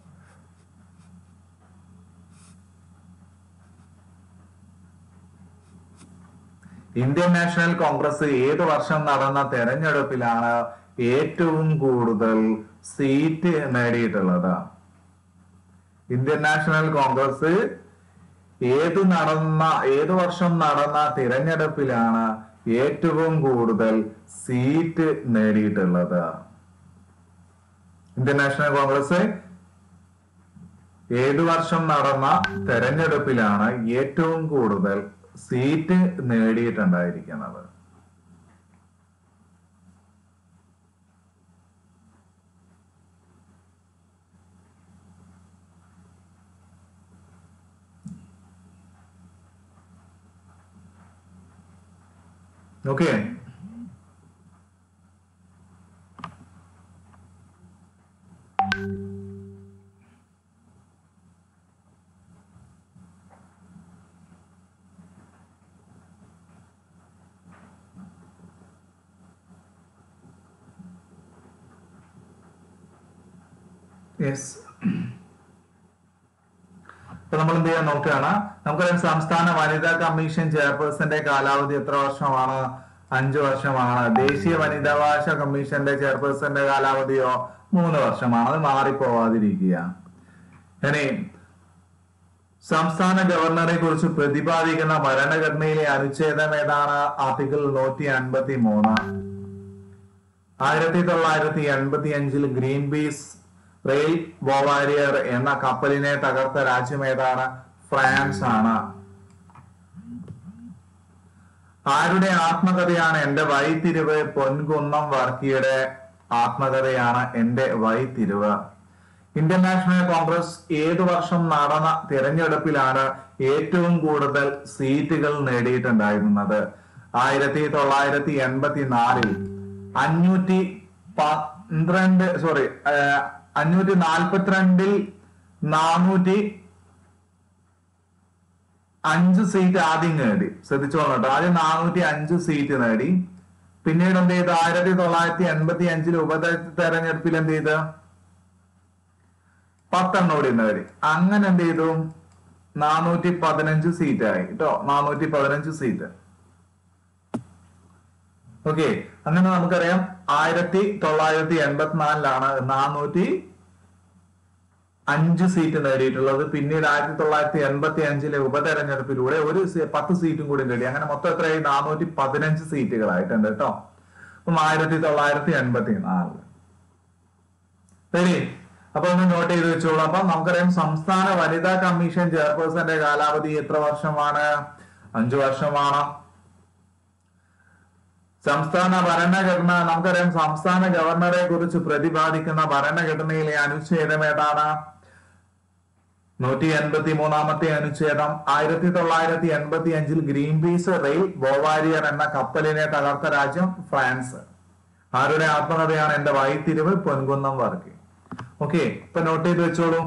ഇന്ത്യൻ നാഷണൽ കോൺഗ്രസ് ഏത് വർഷം നടന്ന തെരഞ്ഞെടുപ്പിലാണ് ഏറ്റവും കൂടുതൽ സീറ്റ് നേടിയിട്ടുള്ളത് ഇന്ത്യൻ നാഷണൽ കോൺഗ്രസ് ഏത് നടന്ന ഏത് വർഷം നടന്ന തിരഞ്ഞെടുപ്പിലാണ് ഏറ്റവും കൂടുതൽ സീറ്റ് നേടിയിട്ടുള്ളത് ഇന്ത്യൻ നാഷണൽ കോൺഗ്രസ് ഏതു വർഷം നടന്ന തെരഞ്ഞെടുപ്പിലാണ് ഏറ്റവും കൂടുതൽ സീറ്റ് നേടിയിട്ടുണ്ടായിരിക്കുന്നത് ഓക്കെ യെസ് ഇപ്പൊ നമ്മൾ എന്ത് ചെയ്യാൻ നോക്കുകയാണ് നമുക്കറിയാം സംസ്ഥാന വനിതാ കമ്മീഷൻ ചെയർപേഴ്സന്റെ കാലാവധി എത്ര വർഷമാണ് അഞ്ചു വർഷമാണ് ദേശീയ വനിതാവകാശ കമ്മീഷന്റെ ചെയർപേഴ്സന്റെ കാലാവധിയോ മൂന്ന് വർഷമാണ് അത് മാറിപ്പോവാതിരിക്കുക ഇനി സംസ്ഥാന ഗവർണറെ കുറിച്ച് പ്രതിപാദിക്കുന്ന ഭരണഘടനയിലെ അനുച്ഛേദം ഏതാണ് ആർട്ടിക്കിൾ നൂറ്റി അൻപത്തി മൂന്ന് ആയിരത്തി തൊള്ളായിരത്തി എൺപത്തി അഞ്ചിൽ ഗ്രീൻ പീസ് റെയിൽ ബോവാരിയർ എന്ന കപ്പലിനെ തകർത്ത രാജ്യം ഏതാണ് ഫ്രാൻസ് ആണ് ആരുടെ ആത്മകഥയാണ് എന്റെ വൈത്തിരിവ് പൊൻകുന്നം വർക്കിയുടെ ആത്മകഥയാണ് എന്റെ വൈത്തിരിവ് ഇന്ത്യൻ നാഷണൽ കോൺഗ്രസ് ഏതു വർഷം നടന്ന തിരഞ്ഞെടുപ്പിലാണ് ഏറ്റവും കൂടുതൽ സീറ്റുകൾ നേടിയിട്ടുണ്ടായിരുന്നത് ആയിരത്തി തൊള്ളായിരത്തി എൺപത്തി നാലിൽ അഞ്ഞൂറ്റി പന്ത്രണ്ട് സോറി അഞ്ഞൂറ്റി നാൽപ്പത്തിരണ്ടിൽ നാനൂറ്റി അഞ്ച് സീറ്റ് ആദ്യം നേടി ശ്രദ്ധിച്ചോളൂ കേട്ടോ ആദ്യം നാനൂറ്റി അഞ്ച് സീറ്റ് നേടി പിന്നീട് എന്ത് ചെയ്തു ആയിരത്തി തൊള്ളായിരത്തി എൺപത്തി അഞ്ചിൽ ഉപ തെരഞ്ഞെടുപ്പിൽ എന്ത് ചെയ്ത് പത്തെണ്ണം കൂടി നേടി അങ്ങനെ എന്ത് ചെയ്തു നാനൂറ്റി പതിനഞ്ച് സീറ്റ് ആയി കേട്ടോ നാനൂറ്റി പതിനഞ്ച് സീറ്റ് ഓക്കെ അങ്ങനെ നമുക്കറിയാം ആയിരത്തി തൊള്ളായിരത്തി എൺപത്തിനാലിലാണ് നാനൂറ്റി അഞ്ച് സീറ്റ് നേടിയിട്ടുള്ളത് പിന്നീട് ആയിരത്തി തൊള്ളായിരത്തി എൺപത്തി അഞ്ചിലെ ഉപതെരഞ്ഞെടുപ്പിലൂടെ ഒരു സീ- പത്ത് സീറ്റും കൂടി നേടി അങ്ങനെ മൊത്തം എത്രയായി നാനൂറ്റി പതിനഞ്ച് സീറ്റുകളായിട്ടുണ്ട് കേട്ടോ അപ്പം ആയിരത്തി തൊള്ളായിരത്തി എൺപത്തി നാലില് ശരി അപ്പൊ ഒന്ന് നോട്ട് ചെയ്ത് വെച്ചോളൂ അപ്പൊ നമുക്കറിയാം സംസ്ഥാന വനിതാ കമ്മീഷൻ ചെയർപേഴ്സന്റെ കാലാവധി എത്ര വർഷമാണ് അഞ്ചു വർഷമാണ് സംസ്ഥാന ഭരണഘടന നമുക്കറിയാം സംസ്ഥാന ഗവർണറെ കുറിച്ച് പ്രതിപാദിക്കുന്ന ഭരണഘടനയിലെ അനുച്ഛേദം ഏതാണ് നൂറ്റി എൺപത്തി മൂന്നാമത്തെ അനുച്ഛേദം ആയിരത്തി തൊള്ളായിരത്തി എൺപത്തി അഞ്ചിൽ ഗ്രീൻ പീസ് റെയിൽ ബോവാരിയർ എന്ന കപ്പലിനെ തകർത്ത രാജ്യം ഫ്രാൻസ് ആരുടെ ആത്മകഥയാണ് എന്റെ വൈത്തിരിവ് പൊൻകുന്നം വർക്കി ഓക്കെ ഇപ്പൊ നോട്ട് ചെയ്ത് വെച്ചോളൂ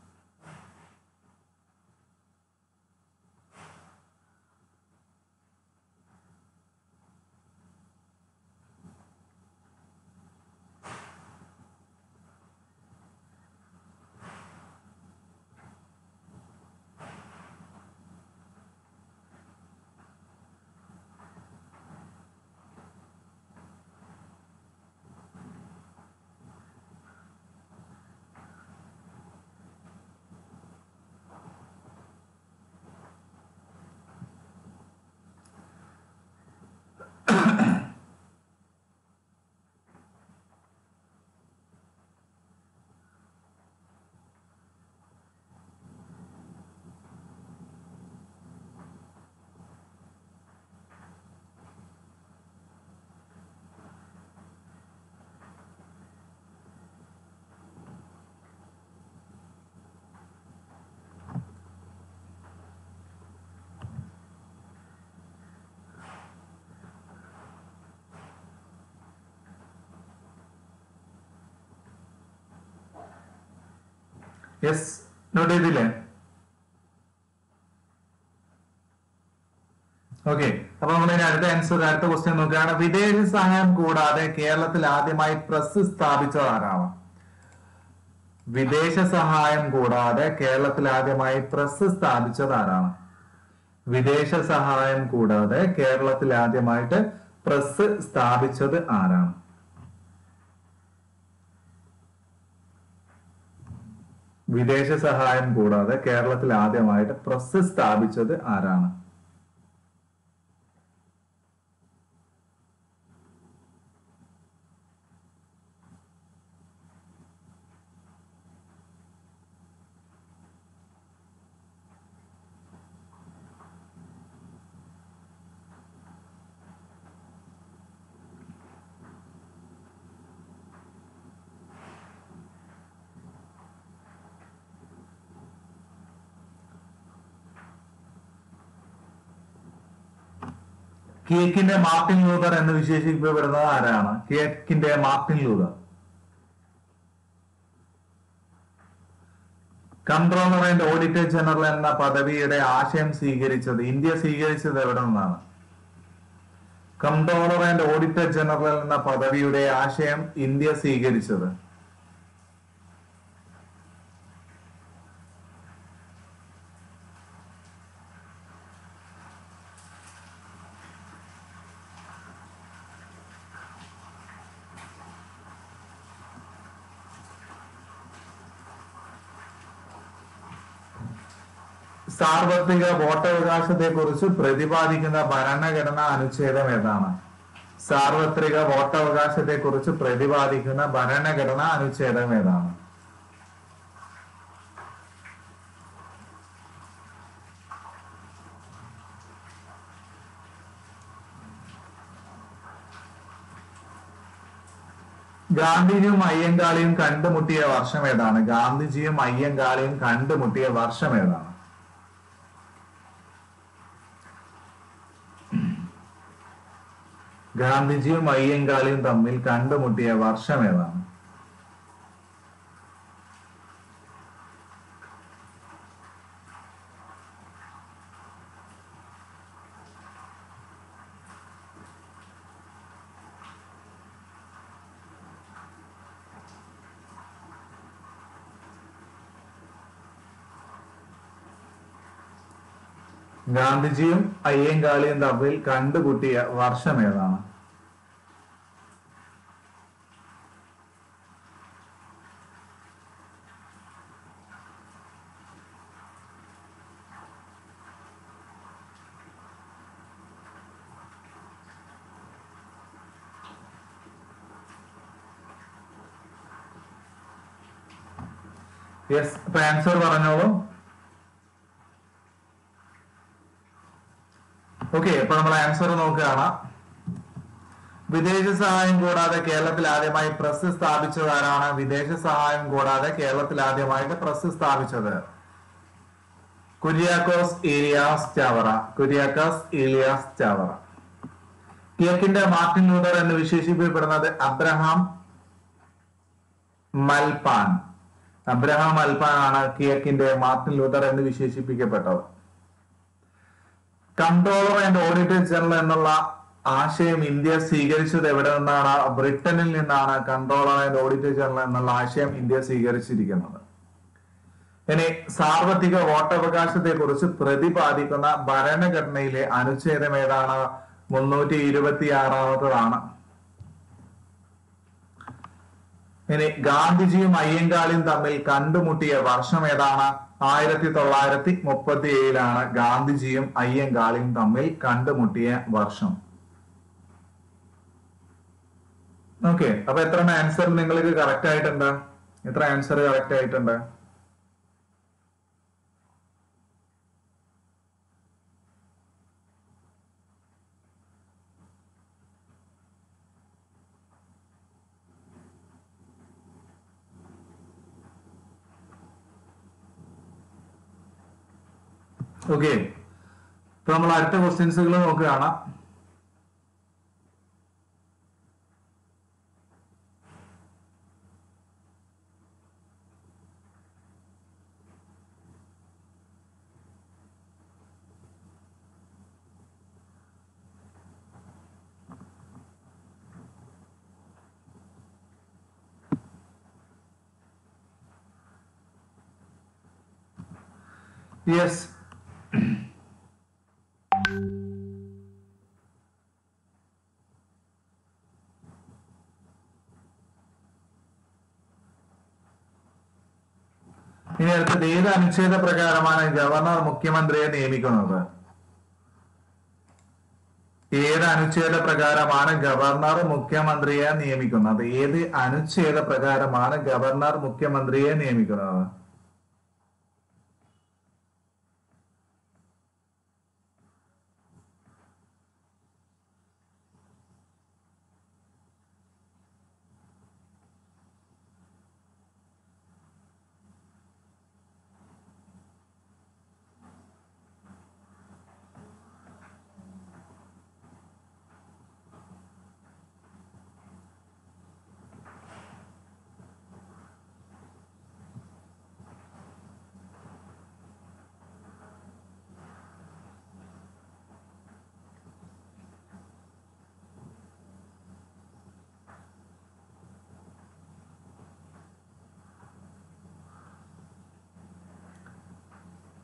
യെസ് നോട്ട് ചെയ്തില്ലേ ഓക്കെ അപ്പൊ നമ്മൾ ഇനി അടുത്ത ആൻസർ അടുത്ത ക്വസ്റ്റ്യൻ നോക്കുകയാണ് വിദേശ സഹായം കൂടാതെ കേരളത്തിൽ ആദ്യമായി പ്രസ് സ്ഥാപിച്ചത് ആരാണ് വിദേശ സഹായം കൂടാതെ കേരളത്തിൽ ആദ്യമായി പ്രസ് സ്ഥാപിച്ചത് ആരാണ് വിദേശ സഹായം കൂടാതെ കേരളത്തിൽ ആദ്യമായിട്ട് പ്രസ് സ്ഥാപിച്ചത് ആരാണ് വിദേശ സഹായം കൂടാതെ കേരളത്തിൽ ആദ്യമായിട്ട് പ്രസ് സ്ഥാപിച്ചത് ആരാണ് കേക്കിന്റെ മാർട്ടിൻ ലൂതർ എന്ന് വിശേഷിക്കപ്പെടുന്നത് ആരാണ് കേക്കിന്റെ Martin Luther controller and auditor general എന്ന പദവിയുടെ ആശയം സ്വീകരിച്ചത് ഇന്ത്യ സ്വീകരിച്ചത് എവിടെ നിന്നാണ് കൺട്രോളർ ആൻഡ് ഓഡിറ്റർ ജനറൽ എന്ന പദവിയുടെ ആശയം ഇന്ത്യ സ്വീകരിച്ചത് സാർവത്രിക വോട്ടവകാശത്തെ കുറിച്ച് പ്രതിപാദിക്കുന്ന ഭരണഘടനാ അനുച്ഛേദം ഏതാണ് സാർവത്രിക വോട്ടവകാശത്തെ കുറിച്ച് പ്രതിപാദിക്കുന്ന ഭരണഘടനാ അനുച്ഛേദം ഏതാണ് ഗാന്ധിജിയും അയ്യങ്കാളിയും കണ്ടുമുട്ടിയ വർഷം ഏതാണ് ഗാന്ധിജിയും അയ്യങ്കാളിയും കണ്ടുമുട്ടിയ വർഷം ഏതാണ് ഗാന്ധിജിയും അയ്യങ്കാളിയും തമ്മിൽ കണ്ടുമുട്ടിയ വർഷം ഏതാണ് ഗാന്ധിജിയും അയ്യങ്കാളിയും തമ്മിൽ കണ്ടുമുട്ടിയ വർഷം ഏതാണ് യെസ് അപ്പൊ ആൻസർ പറഞ്ഞോളൂ ഓക്കെ അപ്പൊ നമ്മൾ ആൻസർ നോക്കുകയാണ് വിദേശ സഹായം കൂടാതെ കേരളത്തിൽ ആദ്യമായി പ്രസ് സ്ഥാപിച്ചത് ആരാണ് വിദേശ സഹായം കൂടാതെ കേരളത്തിൽ ആദ്യമായിട്ട് പ്രസ് സ്ഥാപിച്ചത് കുര്യാക്കോസ് ഏലിയാസ് ചാവറ കുര്യാക്കോസ് ഏലിയാസ് ചാവറ കിഴക്കിന്റെ മാർട്ടിൻ ലൂതർ എന്ന് വിശേഷിപ്പിക്കപ്പെടുന്നത് അബ്രഹാം മൽപാൻ അബ്രഹാം മൽപാൻ ആണ് കിഴക്കിന്റെ മാർട്ടിൻ ലൂതർ എന്ന് വിശേഷിപ്പിക്കപ്പെട്ടത് കൺട്രോളർ ആൻഡ് ഓഡിറ്റർ ജനറൽ എന്നുള്ള ആശയം ഇന്ത്യ സ്വീകരിച്ചത് എവിടെ നിന്നാണ് ബ്രിട്ടനിൽ നിന്നാണ് കൺട്രോളർ ആൻഡ് ഓഡിറ്റർ ജനറൽ എന്നുള്ള ആശയം ഇന്ത്യ സ്വീകരിച്ചിരിക്കുന്നത് ഇനി സാർവത്രിക വോട്ടവകാശത്തെ കുറിച്ച് പ്രതിപാദിക്കുന്ന ഭരണഘടനയിലെ അനുച്ഛേദം ഏതാണ് മുന്നൂറ്റി ഇരുപത്തി ആറാമത്തതാണ് ഇനി ഗാന്ധിജിയും അയ്യങ്കാളിയും തമ്മിൽ കണ്ടുമുട്ടിയ വർഷം ഏതാണ് ആയിരത്തി തൊള്ളായിരത്തി മുപ്പത്തി ഏഴിലാണ് ഗാന്ധിജിയും അയ്യങ്കാളിയും തമ്മിൽ കണ്ടുമുട്ടിയ വർഷം ഓക്കെ അപ്പൊ എത്ര ആൻസർ നിങ്ങൾക്ക് കറക്റ്റ് ആയിട്ടുണ്ട് എത്ര ആൻസർ കറക്റ്റ് ആയിട്ടുണ്ട് ഓക്കെ ഇപ്പൊ നമ്മൾ അടുത്ത ക്വസ്റ്റ്യൻസുകൾ നോക്കുകയാണ് യെസ് ഇനി അടുത്തത് ഏത് അനുച്ഛേദ പ്രകാരമാണ് ഗവർണർ മുഖ്യമന്ത്രിയെ നിയമിക്കുന്നത് ഏത് അനുച്ഛേദ പ്രകാരമാണ് ഗവർണർ മുഖ്യമന്ത്രിയെ നിയമിക്കുന്നത് ഏത് അനുച്ഛേദ പ്രകാരമാണ് ഗവർണർ മുഖ്യമന്ത്രിയെ നിയമിക്കുന്നത്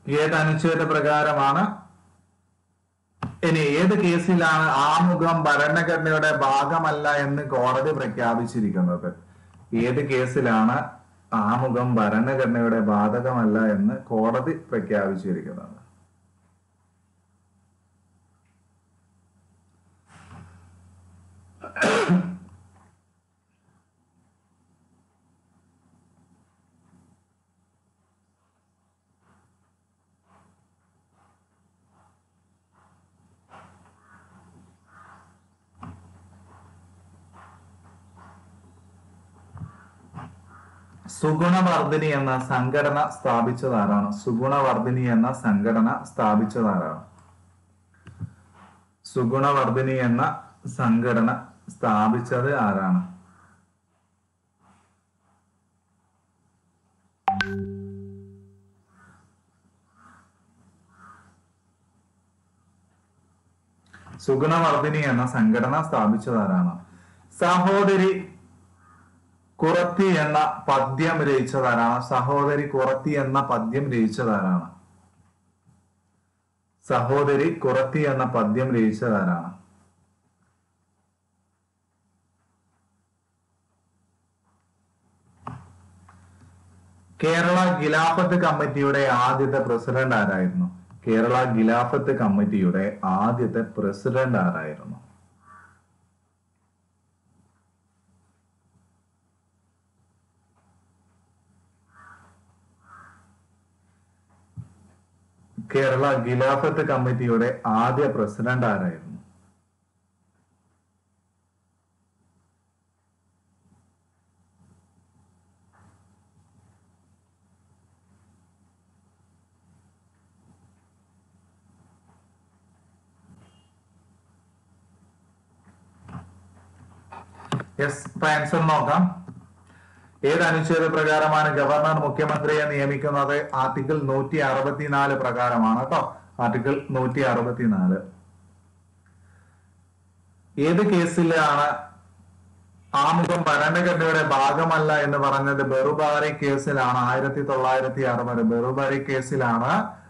ഏത് അനുച്ഛേദ പ്രകാരമാണ് ഇനി ഏത് കേസിലാണ് ആമുഖം ഭരണഘടനയുടെ ഭാഗമല്ല എന്ന് കോടതി പ്രഖ്യാപിച്ചിരിക്കുന്നത് ഏത് കേസിലാണ് ആമുഖം ഭരണഘടനയുടെ ബാധകമല്ല എന്ന് കോടതി പ്രഖ്യാപിച്ചിരിക്കുന്നത് സുഗുണവർദ്ധിനി എന്ന സംഘടന സ്ഥാപിച്ചതാരാണ് സുഗുണവർദ്ധിനി എന്ന സംഘടന സ്ഥാപിച്ചതാരാണ് സുഗുണവർദ്ധിനി എന്ന സംഘടന സ്ഥാപിച്ചത് ആരാണ് സുഗുണവർദ്ധിനി എന്ന സംഘടന സ്ഥാപിച്ചതാരാണ് സഹോദരി കുറത്തി എന്ന പദ്യം രചിച്ചതാരാണ് സഹോദരി കുറത്തി എന്ന പദ്യം രചിച്ചതാരാണ് സഹോദരി കുറത്തി എന്ന പദ്യം രചിച്ചതാരാണ് കേരള ഖിലാഫത്ത് കമ്മിറ്റിയുടെ ആദ്യത്തെ പ്രസിഡന്റ് ആരായിരുന്നു കേരള ഖിലാഫത്ത് കമ്മിറ്റിയുടെ ആദ്യത്തെ പ്രസിഡന്റ് ആരായിരുന്നു കേരള ഖിലാഫത്ത് കമ്മിറ്റിയുടെ ആദ്യ പ്രസിഡന്റ് ആരായിരുന്നു യെസ് ഇപ്പൊ ആൻസർ നോക്കാം ഏത് അനുച്ഛേദ പ്രകാരമാണ് ഗവർണർ മുഖ്യമന്ത്രിയെ നിയമിക്കുന്നത് ആർട്ടിക്കിൾ നൂറ്റി അറുപത്തിനാല് പ്രകാരമാണ് കേട്ടോ ആർട്ടിക്കിൾ നൂറ്റി അറുപത്തിനാല് ഏത് കേസിലാണ് ആമുഖം ഭരണഘടനയുടെ ഭാഗമല്ല എന്ന് പറഞ്ഞത് ബെറുബാരി കേസിലാണ് ആയിരത്തി തൊള്ളായിരത്തി അറുപത് ബെറുബാരി കേസിലാണ്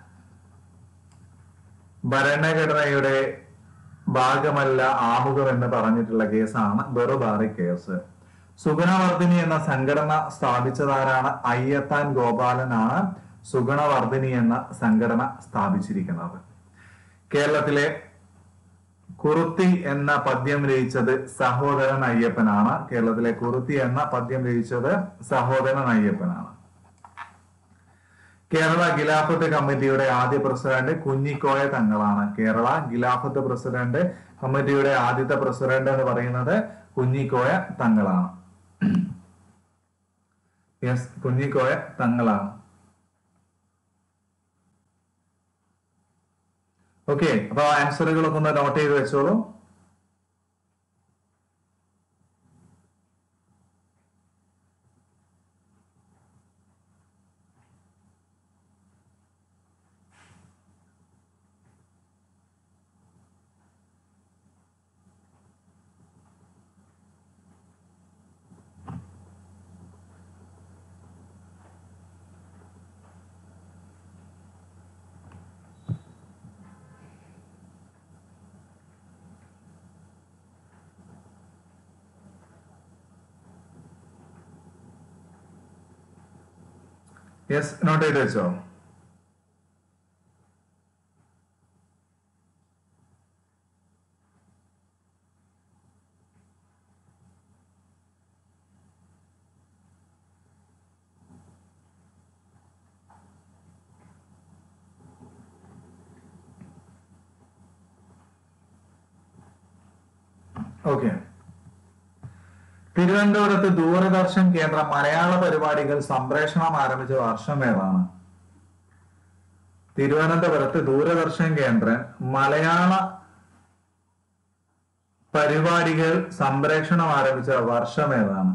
ഭരണഘടനയുടെ ഭാഗമല്ല ആമുഖം എന്ന് പറഞ്ഞിട്ടുള്ള കേസാണ് ബെറുബാറി കേസ് സുഗുണവർദ്ധിനി എന്ന സംഘടന സ്ഥാപിച്ചതാരാണ് അയ്യത്താൻ ഗോപാലനാണ് സുഗുണവർദ്ധിനി എന്ന സംഘടന സ്ഥാപിച്ചിരിക്കുന്നത് കേരളത്തിലെ കുറുത്തി എന്ന പദ്യം രചിച്ചത് സഹോദരൻ അയ്യപ്പനാണ് കേരളത്തിലെ കുറുത്തി എന്ന പദ്യം രചിച്ചത് സഹോദരൻ അയ്യപ്പനാണ് കേരള ഖിലാഫത്ത് കമ്മിറ്റിയുടെ ആദ്യ പ്രസിഡന്റ് കുഞ്ഞിക്കോയ തങ്ങളാണ് കേരള ഖിലാഫത്ത് പ്രസിഡന്റ് കമ്മിറ്റിയുടെ ആദ്യത്തെ പ്രസിഡന്റ് എന്ന് പറയുന്നത് കുഞ്ഞിക്കോയ തങ്ങളാണ് യെസ് കുഞ്ഞിക്കോയ തങ്ങളാണ് ഓക്കെ അപ്പൊ ആൻസറുകളൊക്കെ ഒന്ന് നോട്ട് ചെയ്ത് വെച്ചോളൂ യെസ് നോട്ട് ചെയ്ത് വെച്ചോ ഓക്കെ തിരുവനന്തപുരത്ത് ദൂരദർശൻ കേന്ദ്രം മലയാള പരിപാടികൾ സംപ്രേഷണം ആരംഭിച്ച വർഷം ഏതാണ് തിരുവനന്തപുരത്ത് ദൂരദർശൻ കേന്ദ്രം മലയാള പരിപാടികൾ സംപ്രേഷണം ആരംഭിച്ച വർഷം ഏതാണ്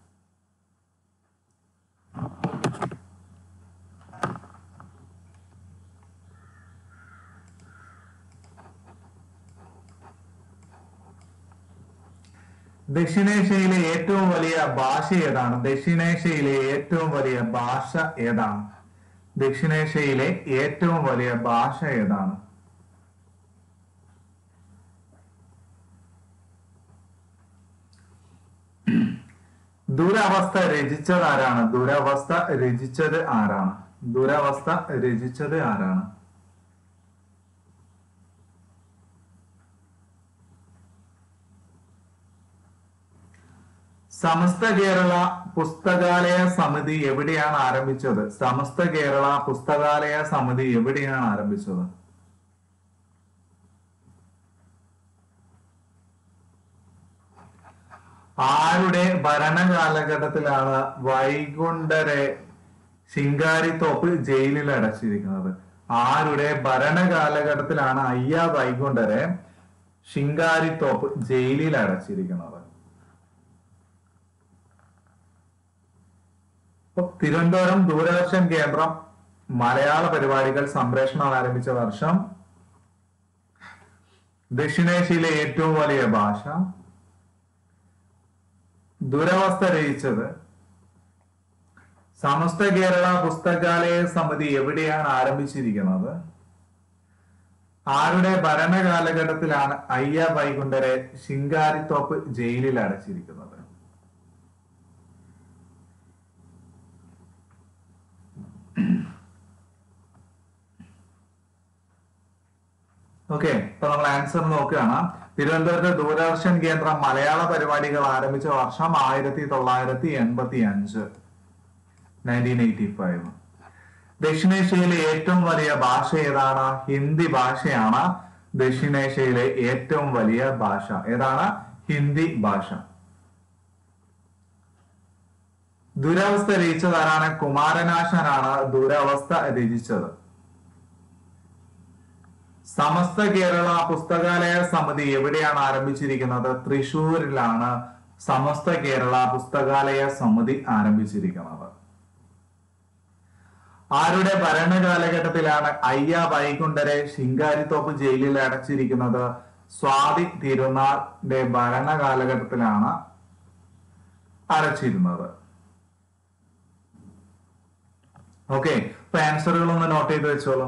ദക്ഷിണേഷ്യയിലെ ഏറ്റവും വലിയ ഭാഷ ഏതാണ് ദക്ഷിണേഷ്യയിലെ ഏറ്റവും വലിയ ഭാഷ ഏതാണ് ദക്ഷിണേഷ്യയിലെ ഏറ്റവും വലിയ ഭാഷ ഏതാണ് ദുരവസ്ഥ രചിച്ചത് ആരാണ് ദുരവസ്ഥ രചിച്ചത് ആരാണ് ദുരവസ്ഥ രചിച്ചത് ആരാണ് സമസ്ത കേരള പുസ്തകാലയ സമിതി എവിടെയാണ് ആരംഭിച്ചത് സമസ്ത കേരള പുസ്തകാലയ സമിതി എവിടെയാണ് ആരംഭിച്ചത് ആരുടെ ഭരണകാലഘട്ടത്തിലാണ് വൈകുണ്ഠരെ ശിങ്കാരിത്തോപ്പ് ജയിലിൽ അടച്ചിരിക്കുന്നത് ആരുടെ ഭരണകാലഘട്ടത്തിലാണ് അയ്യ വൈകുണ്ഠരെ ശിങ്കാരിത്തോപ്പ് ജയിലിൽ അടച്ചിരിക്കുന്നത് ഇപ്പൊ തിരുവനന്തപുരം ദൂരദർശൻ കേന്ദ്രം മലയാള പരിപാടികൾ സംപ്രേഷണം ആരംഭിച്ച വർഷം ദക്ഷിണേഷ്യയിലെ ഏറ്റവും വലിയ ഭാഷ ദുരവസ്ഥ രചിച്ചത് സമസ്ത കേരള പുസ്തകാലയ സമിതി എവിടെയാണ് ആരംഭിച്ചിരിക്കുന്നത് ആരുടെ ഭരണകാലഘട്ടത്തിലാണ് അയ്യ വൈകുണ്ഠരെ ശിങ്കാരിത്തോപ്പ് ജയിലിൽ അടച്ചിരിക്കുന്നത് ഓക്കെ ഇപ്പൊ നമ്മൾ ആൻസർ നോക്കുകയാണ് തിരുവനന്തപുരത്ത് ദൂരദർശൻ കേന്ദ്രം മലയാള പരിപാടികൾ ആരംഭിച്ച വർഷം ആയിരത്തി തൊള്ളായിരത്തി എൺപത്തി അഞ്ച് നയൻറ്റീൻ എയ്റ്റി ഫൈവ് ദക്ഷിണേഷ്യയിലെ ഏറ്റവും വലിയ ഭാഷ ഏതാണ് ഹിന്ദി ഭാഷയാണ് ദക്ഷിണേഷ്യയിലെ ഏറ്റവും വലിയ ഭാഷ ഏതാണ് ഹിന്ദി ഭാഷ ദുരവസ്ഥ രചിച്ചതാരാണ് കുമാരനാശനാണ് ദുരവസ്ഥ രചിച്ചത് സമസ്ത കേരള പുസ്തകാലയ സമിതി എവിടെയാണ് ആരംഭിച്ചിരിക്കുന്നത് തൃശൂരിലാണ് സമസ്ത കേരള പുസ്തകാലയ സമിതി ആരംഭിച്ചിരിക്കുന്നത് ആരുടെ ഭരണകാലഘട്ടത്തിലാണ് അയ്യ വൈകുണ്ഠരെ ശിങ്കാരിത്തോപ്പ് ജയിലിൽ അടച്ചിരിക്കുന്നത് സ്വാതി തിരുനാളിന്റെ ഭരണകാലഘട്ടത്തിലാണ് അടച്ചിരുന്നത് ഓക്കെ ഇപ്പൊ ആൻസറുകൾ ഒന്ന് നോട്ട് ചെയ്ത് വെച്ചോളൂ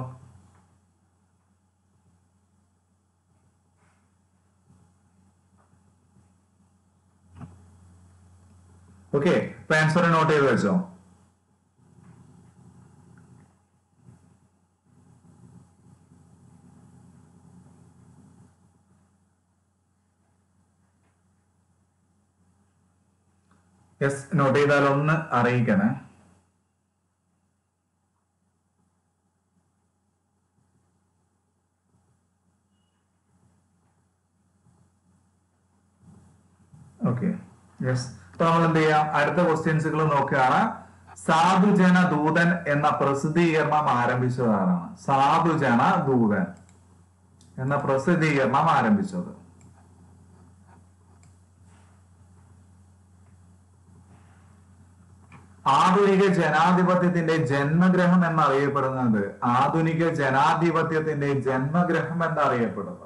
ഓക്കെ ഇപ്പൊ ആൻസർ നോട്ട് ചെയ്ത് വെച്ചോ യെസ് നോട്ട് ചെയ്താൽ ഒന്ന് അറിയിക്കണേ ഓക്കെ യെസ് അപ്പൊ നമ്മൾ എന്ത് ചെയ്യാം അടുത്ത ക്വസ്റ്റ്യൻസുകൾ നോക്കുകയാണ് സാധുജന ദൂതൻ എന്ന പ്രസിദ്ധീകരണം ആരംഭിച്ചതാണ് സാധുജന ദൂതൻ എന്ന പ്രസിദ്ധീകരണം ആരംഭിച്ചത് ആധുനിക ജനാധിപത്യത്തിന്റെ ജന്മഗ്രഹം എന്നറിയപ്പെടുന്നത് ആധുനിക ജനാധിപത്യത്തിന്റെ ജന്മഗ്രഹം എന്നറിയപ്പെടുന്നത്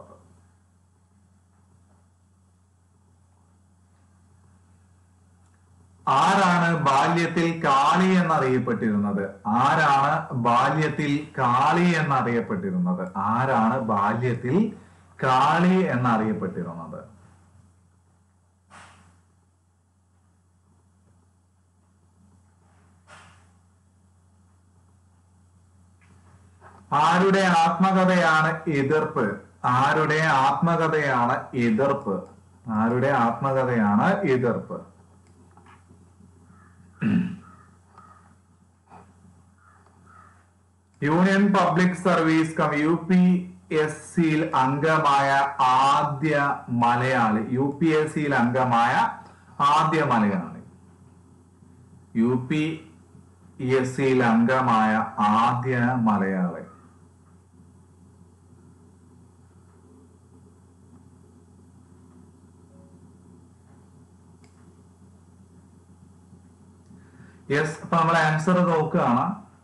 ആരാണ് ബാല്യത്തിൽ കാളി എന്നറിയപ്പെട്ടിരുന്നത് ആരാണ് ബാല്യത്തിൽ കാളി എന്നറിയപ്പെട്ടിരുന്നത് ആരാണ് ബാല്യത്തിൽ കാളി എന്നറിയപ്പെട്ടിരുന്നത് ആരുടെ ആത്മകഥയാണ് എതിർപ്പ് ആരുടെ ആത്മകഥയാണ് എതിർപ്പ് ആരുടെ ആത്മകഥയാണ് എതിർപ്പ് യൂണിയൻ പബ്ലിക് സർവീസ് കം യു പി എസ് സിയിൽ അംഗമായ ആദ്യ മലയാളി യു പി എസ് സിയിൽ അംഗമായ ആദ്യ മലയാളി യു പി എസ് സിയിൽ അംഗമായ ആദ്യ മലയാളി യെസ് അപ്പൊ നമ്മൾ ആൻസർ നോക്കുകയാണ്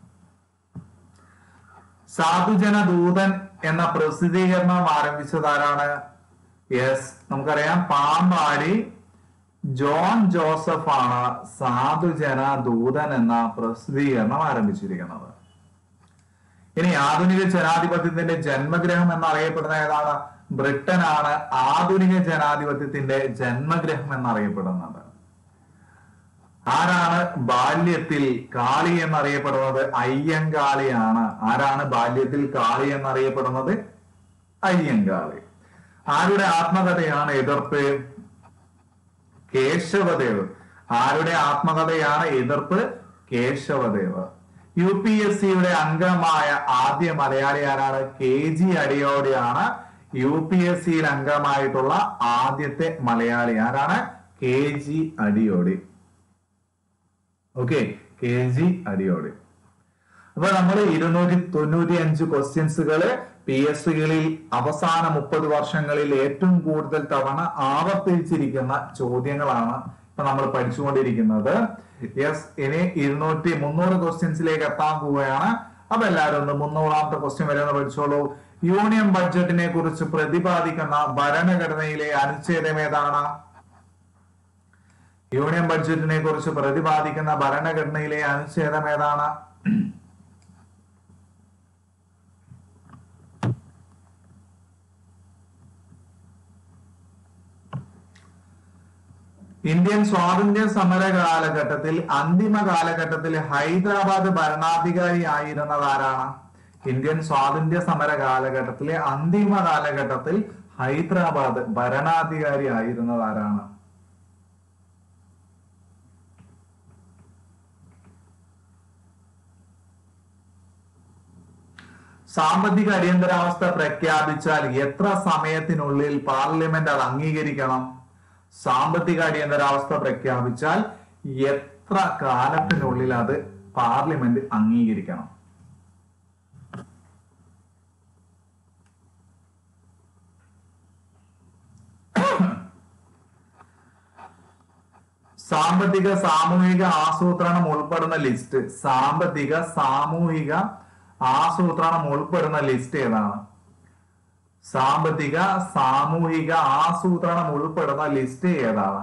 സാധുജന ദൂതൻ എന്ന പ്രസിദ്ധീകരണം ആരംഭിച്ചത് ആരാണ് യെസ് നമുക്കറിയാം പാമ്പാടി ജോൺ ജോസഫ് ആണ് സാധുജന ദൂതൻ എന്ന പ്രസിദ്ധീകരണം ആരംഭിച്ചിരിക്കുന്നത് ഇനി ആധുനിക ജനാധിപത്യത്തിന്റെ ജന്മഗ്രഹം എന്നറിയപ്പെടുന്ന ഏതാണ് ബ്രിട്ടനാണ് ആധുനിക ജനാധിപത്യത്തിന്റെ ജന്മഗ്രഹം എന്നറിയപ്പെടുന്നത് ആരാണ് ബാല്യത്തിൽ കാളി എന്നറിയപ്പെടുന്നത് അയ്യങ്കാളിയാണ് ആരാണ് ബാല്യത്തിൽ കാളി എന്നറിയപ്പെടുന്നത് അയ്യങ്കാളി ആരുടെ ആത്മകഥയാണ് എതിർപ്പ് കേശവദേവ് ആരുടെ ആത്മകഥയാണ് എതിർപ്പ് കേശവദേവ് യു പി എസ് സിയുടെ അംഗമായ ആദ്യ മലയാളി ആരാണ് കെ ജി അടിയോടെയാണ് യു പി എസ് സിയിൽ അംഗമായിട്ടുള്ള ആദ്യത്തെ മലയാളി ആരാണ് കെ ജി അടിയോടി ഓക്കെ കെ ജി അടിയോടി അപ്പൊ നമ്മൾ ഇരുന്നൂറ്റി തൊണ്ണൂറ്റി അഞ്ച് ക്വസ്റ്റ്യൻസുകള് പി എസ് സികളിൽ അവസാന മുപ്പത് വർഷങ്ങളിൽ ഏറ്റവും കൂടുതൽ തവണ ആവർത്തിച്ചിരിക്കുന്ന ചോദ്യങ്ങളാണ് ഇപ്പൊ നമ്മൾ പഠിച്ചുകൊണ്ടിരിക്കുന്നത് യെസ് ഇനി ഇരുന്നൂറ്റി മുന്നൂറ് ക്വസ്റ്റ്യൻസിലേക്ക് എത്താൻ പോവുകയാണ് അപ്പൊ എല്ലാവരും ഒന്ന് മുന്നൂറാമത്തെ ക്വസ്റ്റ്യൻ വരെ ഒന്ന് പഠിച്ചോളൂ യൂണിയൻ ബഡ്ജറ്റിനെ കുറിച്ച് പ്രതിപാദിക്കുന്ന ഭരണഘടനയിലെ അനുച്ഛേദം ഏതാണ് യൂണിയൻ ബഡ്ജറ്റിനെ കുറിച്ച് പ്രതിപാദിക്കുന്ന ഭരണഘടനയിലെ അനുച്ഛേദം ഏതാണ് ഇന്ത്യൻ സ്വാതന്ത്ര്യ സമര കാലഘട്ടത്തിൽ അന്തിമ കാലഘട്ടത്തിൽ ഹൈദരാബാദ് ഭരണാധികാരി ആയിരുന്നത് ആരാണ് ഇന്ത്യൻ സ്വാതന്ത്ര്യ സമര കാലഘട്ടത്തിലെ അന്തിമ കാലഘട്ടത്തിൽ ഹൈദരാബാദ് ഭരണാധികാരി ആയിരുന്നത് ആരാണ് സാമ്പത്തിക അടിയന്തരാവസ്ഥ പ്രഖ്യാപിച്ചാൽ എത്ര സമയത്തിനുള്ളിൽ പാർലമെന്റ് അത് അംഗീകരിക്കണം സാമ്പത്തിക അടിയന്തരാവസ്ഥ പ്രഖ്യാപിച്ചാൽ എത്ര കാലത്തിനുള്ളിൽ അത് പാർലമെന്റ് അംഗീകരിക്കണം സാമ്പത്തിക സാമൂഹിക ആസൂത്രണം ഉൾപ്പെടുന്ന ലിസ്റ്റ് സാമ്പത്തിക സാമൂഹിക ആസൂത്രണം ഉൾപ്പെടുന്ന ലിസ്റ്റ് ഏതാണ് സാമ്പത്തിക സാമൂഹിക ആസൂത്രണം ഉൾപ്പെടുന്ന ലിസ്റ്റ് ഏതാണ്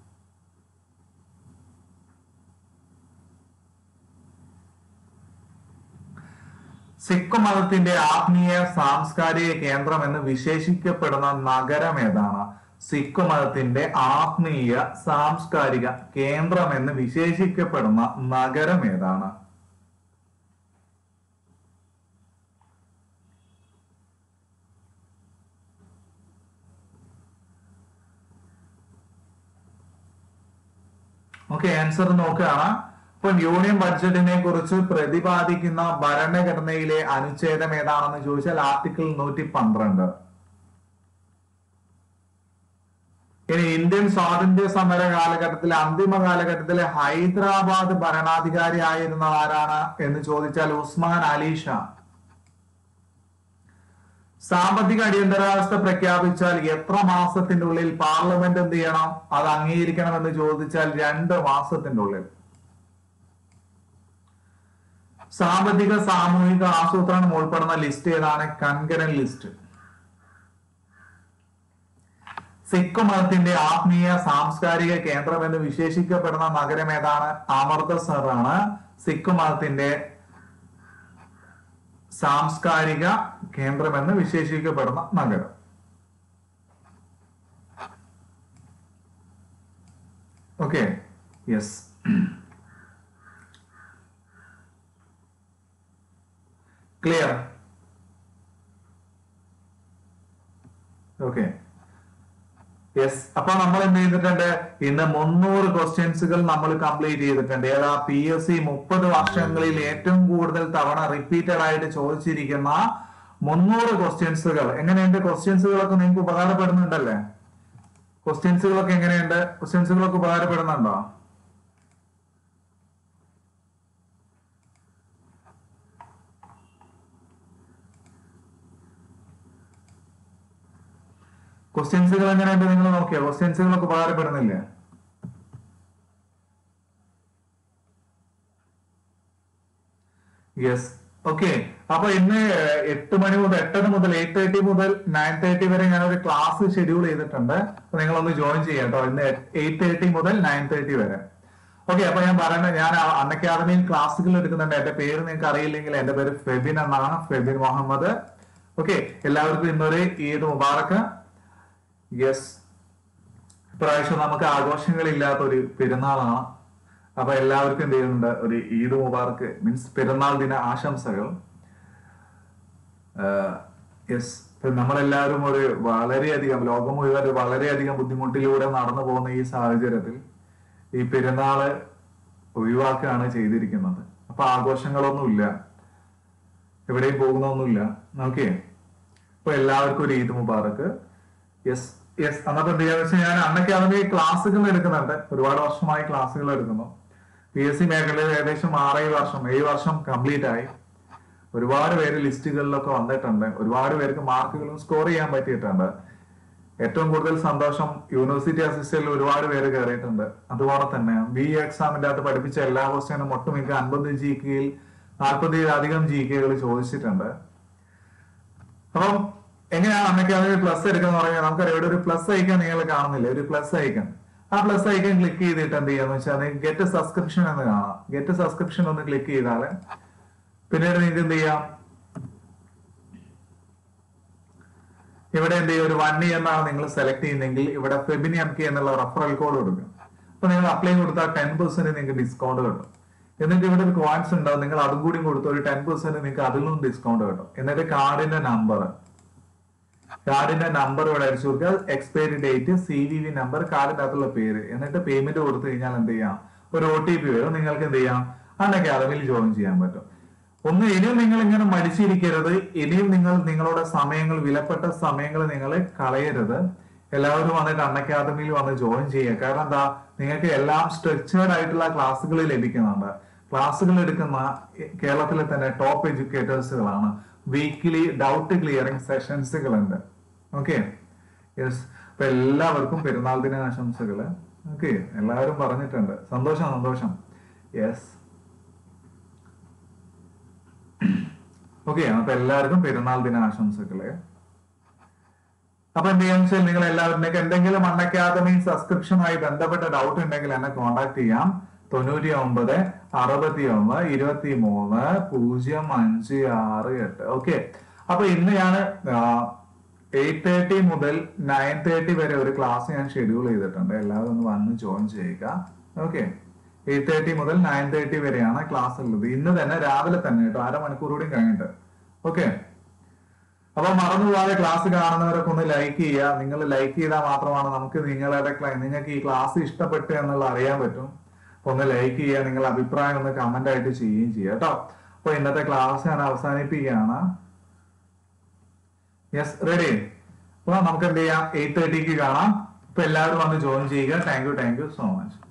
സിഖ് മതത്തിന്റെ ആത്മീയ സാംസ്കാരിക കേന്ദ്രം എന്ന് വിശേഷിക്കപ്പെടുന്ന നഗരം ഏതാണ് സിഖ് മതത്തിന്റെ ആത്മീയ സാംസ്കാരിക കേന്ദ്രം എന്ന് വിശേഷിക്കപ്പെടുന്ന നഗരം ഏതാണ് ഓക്കെ ആൻസർ നോക്കുകയാണ് ഇപ്പം യൂണിയൻ ബഡ്ജറ്റിനെ കുറിച്ച് പ്രതിപാദിക്കുന്ന ഭരണഘടനയിലെ അനുച്ഛേദം ഏതാണെന്ന് ചോദിച്ചാൽ ആർട്ടിക്കിൾ നൂറ്റി പന്ത്രണ്ട് ഇനി ഇന്ത്യൻ സ്വാതന്ത്ര്യ സമര കാലഘട്ടത്തിലെ അന്തിമ കാലഘട്ടത്തിലെ ഹൈദരാബാദ് ഭരണാധികാരി ആയിരുന്ന ആരാണ് എന്ന് ചോദിച്ചാൽ ഉസ്മാൻ അലി ഷാ സാമ്പത്തിക അടിയന്തരാവസ്ഥ പ്രഖ്യാപിച്ചാൽ എത്ര മാസത്തിന്റെ ഉള്ളിൽ പാർലമെന്റ് എന്ത് ചെയ്യണം അത് അംഗീകരിക്കണം എന്ന് ചോദിച്ചാൽ രണ്ട് മാസത്തിന്റെ ഉള്ളിൽ സാമ്പത്തിക സാമൂഹിക ആസൂത്രണം ഉൾപ്പെടുന്ന ലിസ്റ്റ് ഏതാണ് കൺകരൻ ലിസ്റ്റ് സിഖ് മതത്തിന്റെ ആത്മീയ സാംസ്കാരിക കേന്ദ്രം എന്ന് വിശേഷിക്കപ്പെടുന്ന നഗരം ഏതാണ് അമൃതസർ ആണ് സിഖ് മതത്തിന്റെ സാംസ്കാരിക കേന്ദ്രം എന്ന് വിശേഷിക്കപ്പെടുന്ന നഗരം okay yes clear okay yes അപ്പൊ നമ്മൾ എന്ത് ചെയ്തിട്ടുണ്ട് ഇന്ന് മുന്നൂറ് ക്വസ്റ്റ്യൻസുകൾ നമ്മൾ കംപ്ലീറ്റ് ചെയ്തിട്ടുണ്ട് ഏതാ പി എസ് സി മുപ്പത് വർഷങ്ങളിൽ ഏറ്റവും കൂടുതൽ തവണ റിപ്പീറ്റഡ് ആയിട്ട് ചോദിച്ചിരിക്കുന്ന മുന്നൂറ് ക്വസ്റ്റ്യൻസുകൾ എങ്ങനെയുണ്ട് ക്വസ്റ്റ്യൻസുകളൊക്കെ നിങ്ങൾക്ക് ഉപകാരപ്പെടുന്നുണ്ടല്ലേ ക്വസ്റ്റ്യൻസുകളൊക്കെ എങ്ങനെയുണ്ട് ക്വസ്റ്റ്യൻസുകളൊക്കെ ഉപകാരപ്പെടുന്നുണ്ടോ ക്വസ്റ്റ്യൻസുകൾ എങ്ങനെയുണ്ട് നിങ്ങൾ നോക്കിയോ ക്വസ്റ്റ്യൻസുകളൊക്കെ ഉപകാരപ്പെടുന്നില്ലേ യെസ് ഓക്കെ അപ്പൊ ഇന്ന് എട്ട് മണി മുതൽ എട്ടര മുതൽ എയ്റ്റ് തേർട്ടി മുതൽ നയൻ തേർട്ടി വരെ ഞാൻ ഒരു ക്ലാസ് ഷെഡ്യൂൾ ചെയ്തിട്ടുണ്ട് അപ്പൊ നിങ്ങളൊന്ന് ജോയിൻ ചെയ്യാം കേട്ടോ ഇന്ന് എയ്റ്റ് തേർട്ടി മുതൽ നയൻ തേർട്ടി വരെ ഓക്കെ അപ്പൊ ഞാൻ പറയണ ഞാൻ അൺ അക്കാദമിയിൽ ക്ലാസ്സുകൾ എടുക്കുന്നുണ്ട് എന്റെ പേര് നിങ്ങൾക്ക് അറിയില്ലെങ്കിൽ എന്റെ പേര് ഫെബിൻ എന്നാണ് ഫെബിൻ മുഹമ്മദ് ഓക്കെ എല്ലാവർക്കും ഇന്നൊരു ഈദ് മുബാറക്ക് യെസ് ഇപ്രാവശ്യം നമുക്ക് ആഘോഷങ്ങളില്ലാത്ത ഒരു പെരുന്നാളാണ് അപ്പൊ എല്ലാവർക്കും എന്ത് ചെയ്യുന്നുണ്ട് ഒരു ഈദ് മുബാറക്ക് മീൻസ് പെരുന്നാൾ ദിന ആശംസകൾ യെസ് നമ്മളെല്ലാവരും ഒരു വളരെയധികം ലോകം മുഴുവൻ ഒരു വളരെയധികം ബുദ്ധിമുട്ടിലൂടെ നടന്നു പോകുന്ന ഈ സാഹചര്യത്തിൽ ഈ പെരുന്നാള് ഒഴിവാക്കുകയാണ് ചെയ്തിരിക്കുന്നത് അപ്പൊ ആഘോഷങ്ങളൊന്നുമില്ല എവിടെയും പോകുന്നൊന്നുമില്ല ഓക്കെ അപ്പൊ എല്ലാവർക്കും ഒരു ഈദ് മുബാറക്ക് യെസ് യെസ് അന്നത്തെ എന്താ വെച്ചാൽ ഞാൻ അന്നൊക്കെ അതിന്റെ ക്ലാസ്സുകൾ എടുക്കുന്നുണ്ട് ഒരുപാട് വർഷമായി ക്ലാസ്സുകൾ എടുക്കുന്നു പി എസ് സി മേഖലയിൽ ഏകദേശം ആറേഴ് വർഷം ഏഴ് വർഷം കംപ്ലീറ്റ് ആയി ഒരുപാട് പേര് ലിസ്റ്റുകളിലൊക്കെ വന്നിട്ടുണ്ട് ഒരുപാട് പേർക്ക് മാർക്കുകളും സ്കോർ ചെയ്യാൻ പറ്റിയിട്ടുണ്ട് ഏറ്റവും കൂടുതൽ സന്തോഷം യൂണിവേഴ്സിറ്റി അസിസ്റ്റന്റിൽ ഒരുപാട് പേര് കയറിയിട്ടുണ്ട് അതുപോലെ തന്നെ ബി എക്സാമിന്റെ അകത്ത് പഠിപ്പിച്ച എല്ലാ ക്വസ്റ്റ്യനും ഒട്ടുമിക്ക അൻപത് ജി കെയിൽ നാൽപ്പതിലധികം ജി കെകൾ ചോദിച്ചിട്ടുണ്ട് അപ്പം എങ്ങനെയാണ് അമ്മയ്ക്ക് അതിന് പ്ലസ് എടുക്കുന്ന പറഞ്ഞാൽ നമുക്കറിയാം ഇവിടെ ഒരു പ്ലസ് ഐക്കൺ നിങ്ങൾ കാണുന്നില്ല ഒരു പ്ലസ് ഐക്കൺ ആ പ്ലസ് ഐക്കൺ ക്ലിക്ക് ചെയ്തിട്ട് എന്ത് ചെയ്യാന്ന് വെച്ചാൽ ഗെറ്റ് സബ്സ്ക്രിപ്ഷൻ എന്ന് കാണാം ഗെറ്റ് സബ്സ്ക്രിപ്ഷൻ ഒന്ന് ക്ലിക്ക് ചെയ്താൽ പിന്നീട് നിങ്ങൾക്ക് എന്ത് ചെയ്യാം ഇവിടെ എന്ത് ചെയ്യും ഒരു വൺ ഇയർ എന്നാണ് നിങ്ങൾ സെലക്ട് ചെയ്യുന്നതെങ്കിൽ ഇവിടെ ഫെബിനി എം കെ എന്നുള്ള റെഫറൽ കോഡ് കൊടുക്കും അപ്പൊ നിങ്ങൾ അപ്ലൈ കൊടുത്താൽ ടെൻ പെർസെന്റ് നിങ്ങൾക്ക് ഡിസ്കൗണ്ട് കിട്ടും എന്നിട്ട് ഇവിടെ ഒരു കോയിൻസ് ഉണ്ടാവും നിങ്ങൾ അതും കൂടി കൊടുത്ത ഒരു ടെൻ പെർസെന്റ് നിങ്ങൾക്ക് അതിൽ നിന്നും ഡിസ്കൗണ്ട് കിട്ടും എന്നിട്ട് കാർഡിന്റെ നമ്പർ കാർഡിന്റെ നമ്പർ ഇവിടെ അടിച്ചു കൊടുക്കുക expiry date C V V number കാർഡിന്റെ അകത്തുള്ള പേര് എന്നിട്ട് പേയ്മെന്റ് കൊടുത്തു കഴിഞ്ഞാൽ എന്ത് ചെയ്യാം ഒരു ഒ ടി പി വരും നിങ്ങൾക്ക് എന്ത് ചെയ്യാം അൺ അക്കാദമിയിൽ ജോയിൻ ചെയ്യാൻ പറ്റും ഒന്ന് ഇനിയും നിങ്ങൾ ഇങ്ങനെ മടിച്ചിരിക്കരുത് ഇനിയും നിങ്ങൾ നിങ്ങളുടെ സമയങ്ങൾ വിലപ്പെട്ട സമയങ്ങൾ നിങ്ങൾ കളയരുത് എല്ലാവരും വന്നിട്ട് അൺ അക്കാദമിയിൽ വന്ന് ജോയിൻ ചെയ്യുക കാരണം എന്താ നിങ്ങൾക്ക് എല്ലാം സ്ട്രക്ചേർഡ് ആയിട്ടുള്ള ക്ലാസ്സുകൾ ലഭിക്കുന്നുണ്ട് ക്ലാസ്സുകൾ എടുക്കുന്ന കേരളത്തിലെ തന്നെ ടോപ്പ് എഡ്യൂക്കേറ്റേഴ്സുകളാണ് വീക്കിലി ഡൗട്ട് ക്ലിയറിംഗ് സെഷൻസുകൾ ഉണ്ട് ഓക്കെ യെസ് അപ്പൊ എല്ലാവർക്കും പെരുന്നാൾ ദിന ആശംസകള് ഓക്കെ എല്ലാവരും പറഞ്ഞിട്ടുണ്ട് സന്തോഷം സന്തോഷം യെസ് ഓക്കെ അപ്പൊ എല്ലാവർക്കും പെരുന്നാൾ ദിന ആശംസകള് അപ്പൊ എന്ത് ചെയ്യാന്ന് വെച്ചാൽ നിങ്ങൾ എല്ലാവരും എന്തെങ്കിലും അൺ അക്കാദമി സബ്സ്ക്രിപ്ഷനുമായി ബന്ധപ്പെട്ട ഡൗട്ട് ഉണ്ടെങ്കിൽ എന്നെ കോൺടാക്ട് ചെയ്യാം തൊണ്ണൂറ്റി ഒമ്പത് അറുപത്തി ഒന്ന് ഇരുപത്തി മൂന്ന് പൂജ്യം അഞ്ച് ആറ് എട്ട് ഓക്കെ അപ്പൊ ഇന്ന് ഞാൻ എയ്റ്റ് തേർട്ടി മുതൽ നയൻ തേർട്ടി വരെ ഒരു ക്ലാസ് ഞാൻ ഷെഡ്യൂൾ ചെയ്തിട്ടുണ്ട് എല്ലാവരും ഒന്ന് വന്ന് ജോയിൻ ചെയ്യുക ഓക്കെ എയ്റ്റ് തേർട്ടി മുതൽ നയൻ തേർട്ടി വരെയാണ് ക്ലാസ് ഉള്ളത് ഇന്ന് തന്നെ രാവിലെ തന്നെ കേട്ടോ അരമണിക്കൂർ കൂടി കഴിഞ്ഞിട്ട് ഓക്കെ അപ്പൊ മറന്നു പോകാതെ ക്ലാസ് കാണുന്നവരൊക്കെ ഒന്ന് ലൈക്ക് ചെയ്യുക നിങ്ങൾ ലൈക്ക് ചെയ്താൽ മാത്രമാണ് നമുക്ക് നിങ്ങളുടെ ക്ലാ- നിങ്ങൾക്ക് ഈ ക്ലാസ് ഇഷ്ടപ്പെട്ടു എന്നുള്ള അറിയാൻ പറ്റും അപ്പൊ ഒന്ന് ലൈക്ക് ചെയ്യുക നിങ്ങളുടെ അഭിപ്രായം ഒന്ന് കമന്റ് ആയിട്ട് ചെയ്യുകയും ചെയ്യുക കേട്ടോ അപ്പൊ ഇന്നത്തെ ക്ലാസ് ഞാൻ അവസാനിപ്പിക്കുകയാണ് യെസ് റെഡി അപ്പൊ നമുക്ക് എന്ത് ചെയ്യാം എയ്റ്റ് തേർട്ടിക്ക് കാണാം അപ്പൊ എല്ലാവരും വന്ന് ജോയിൻ ചെയ്യുക thank you thank you so much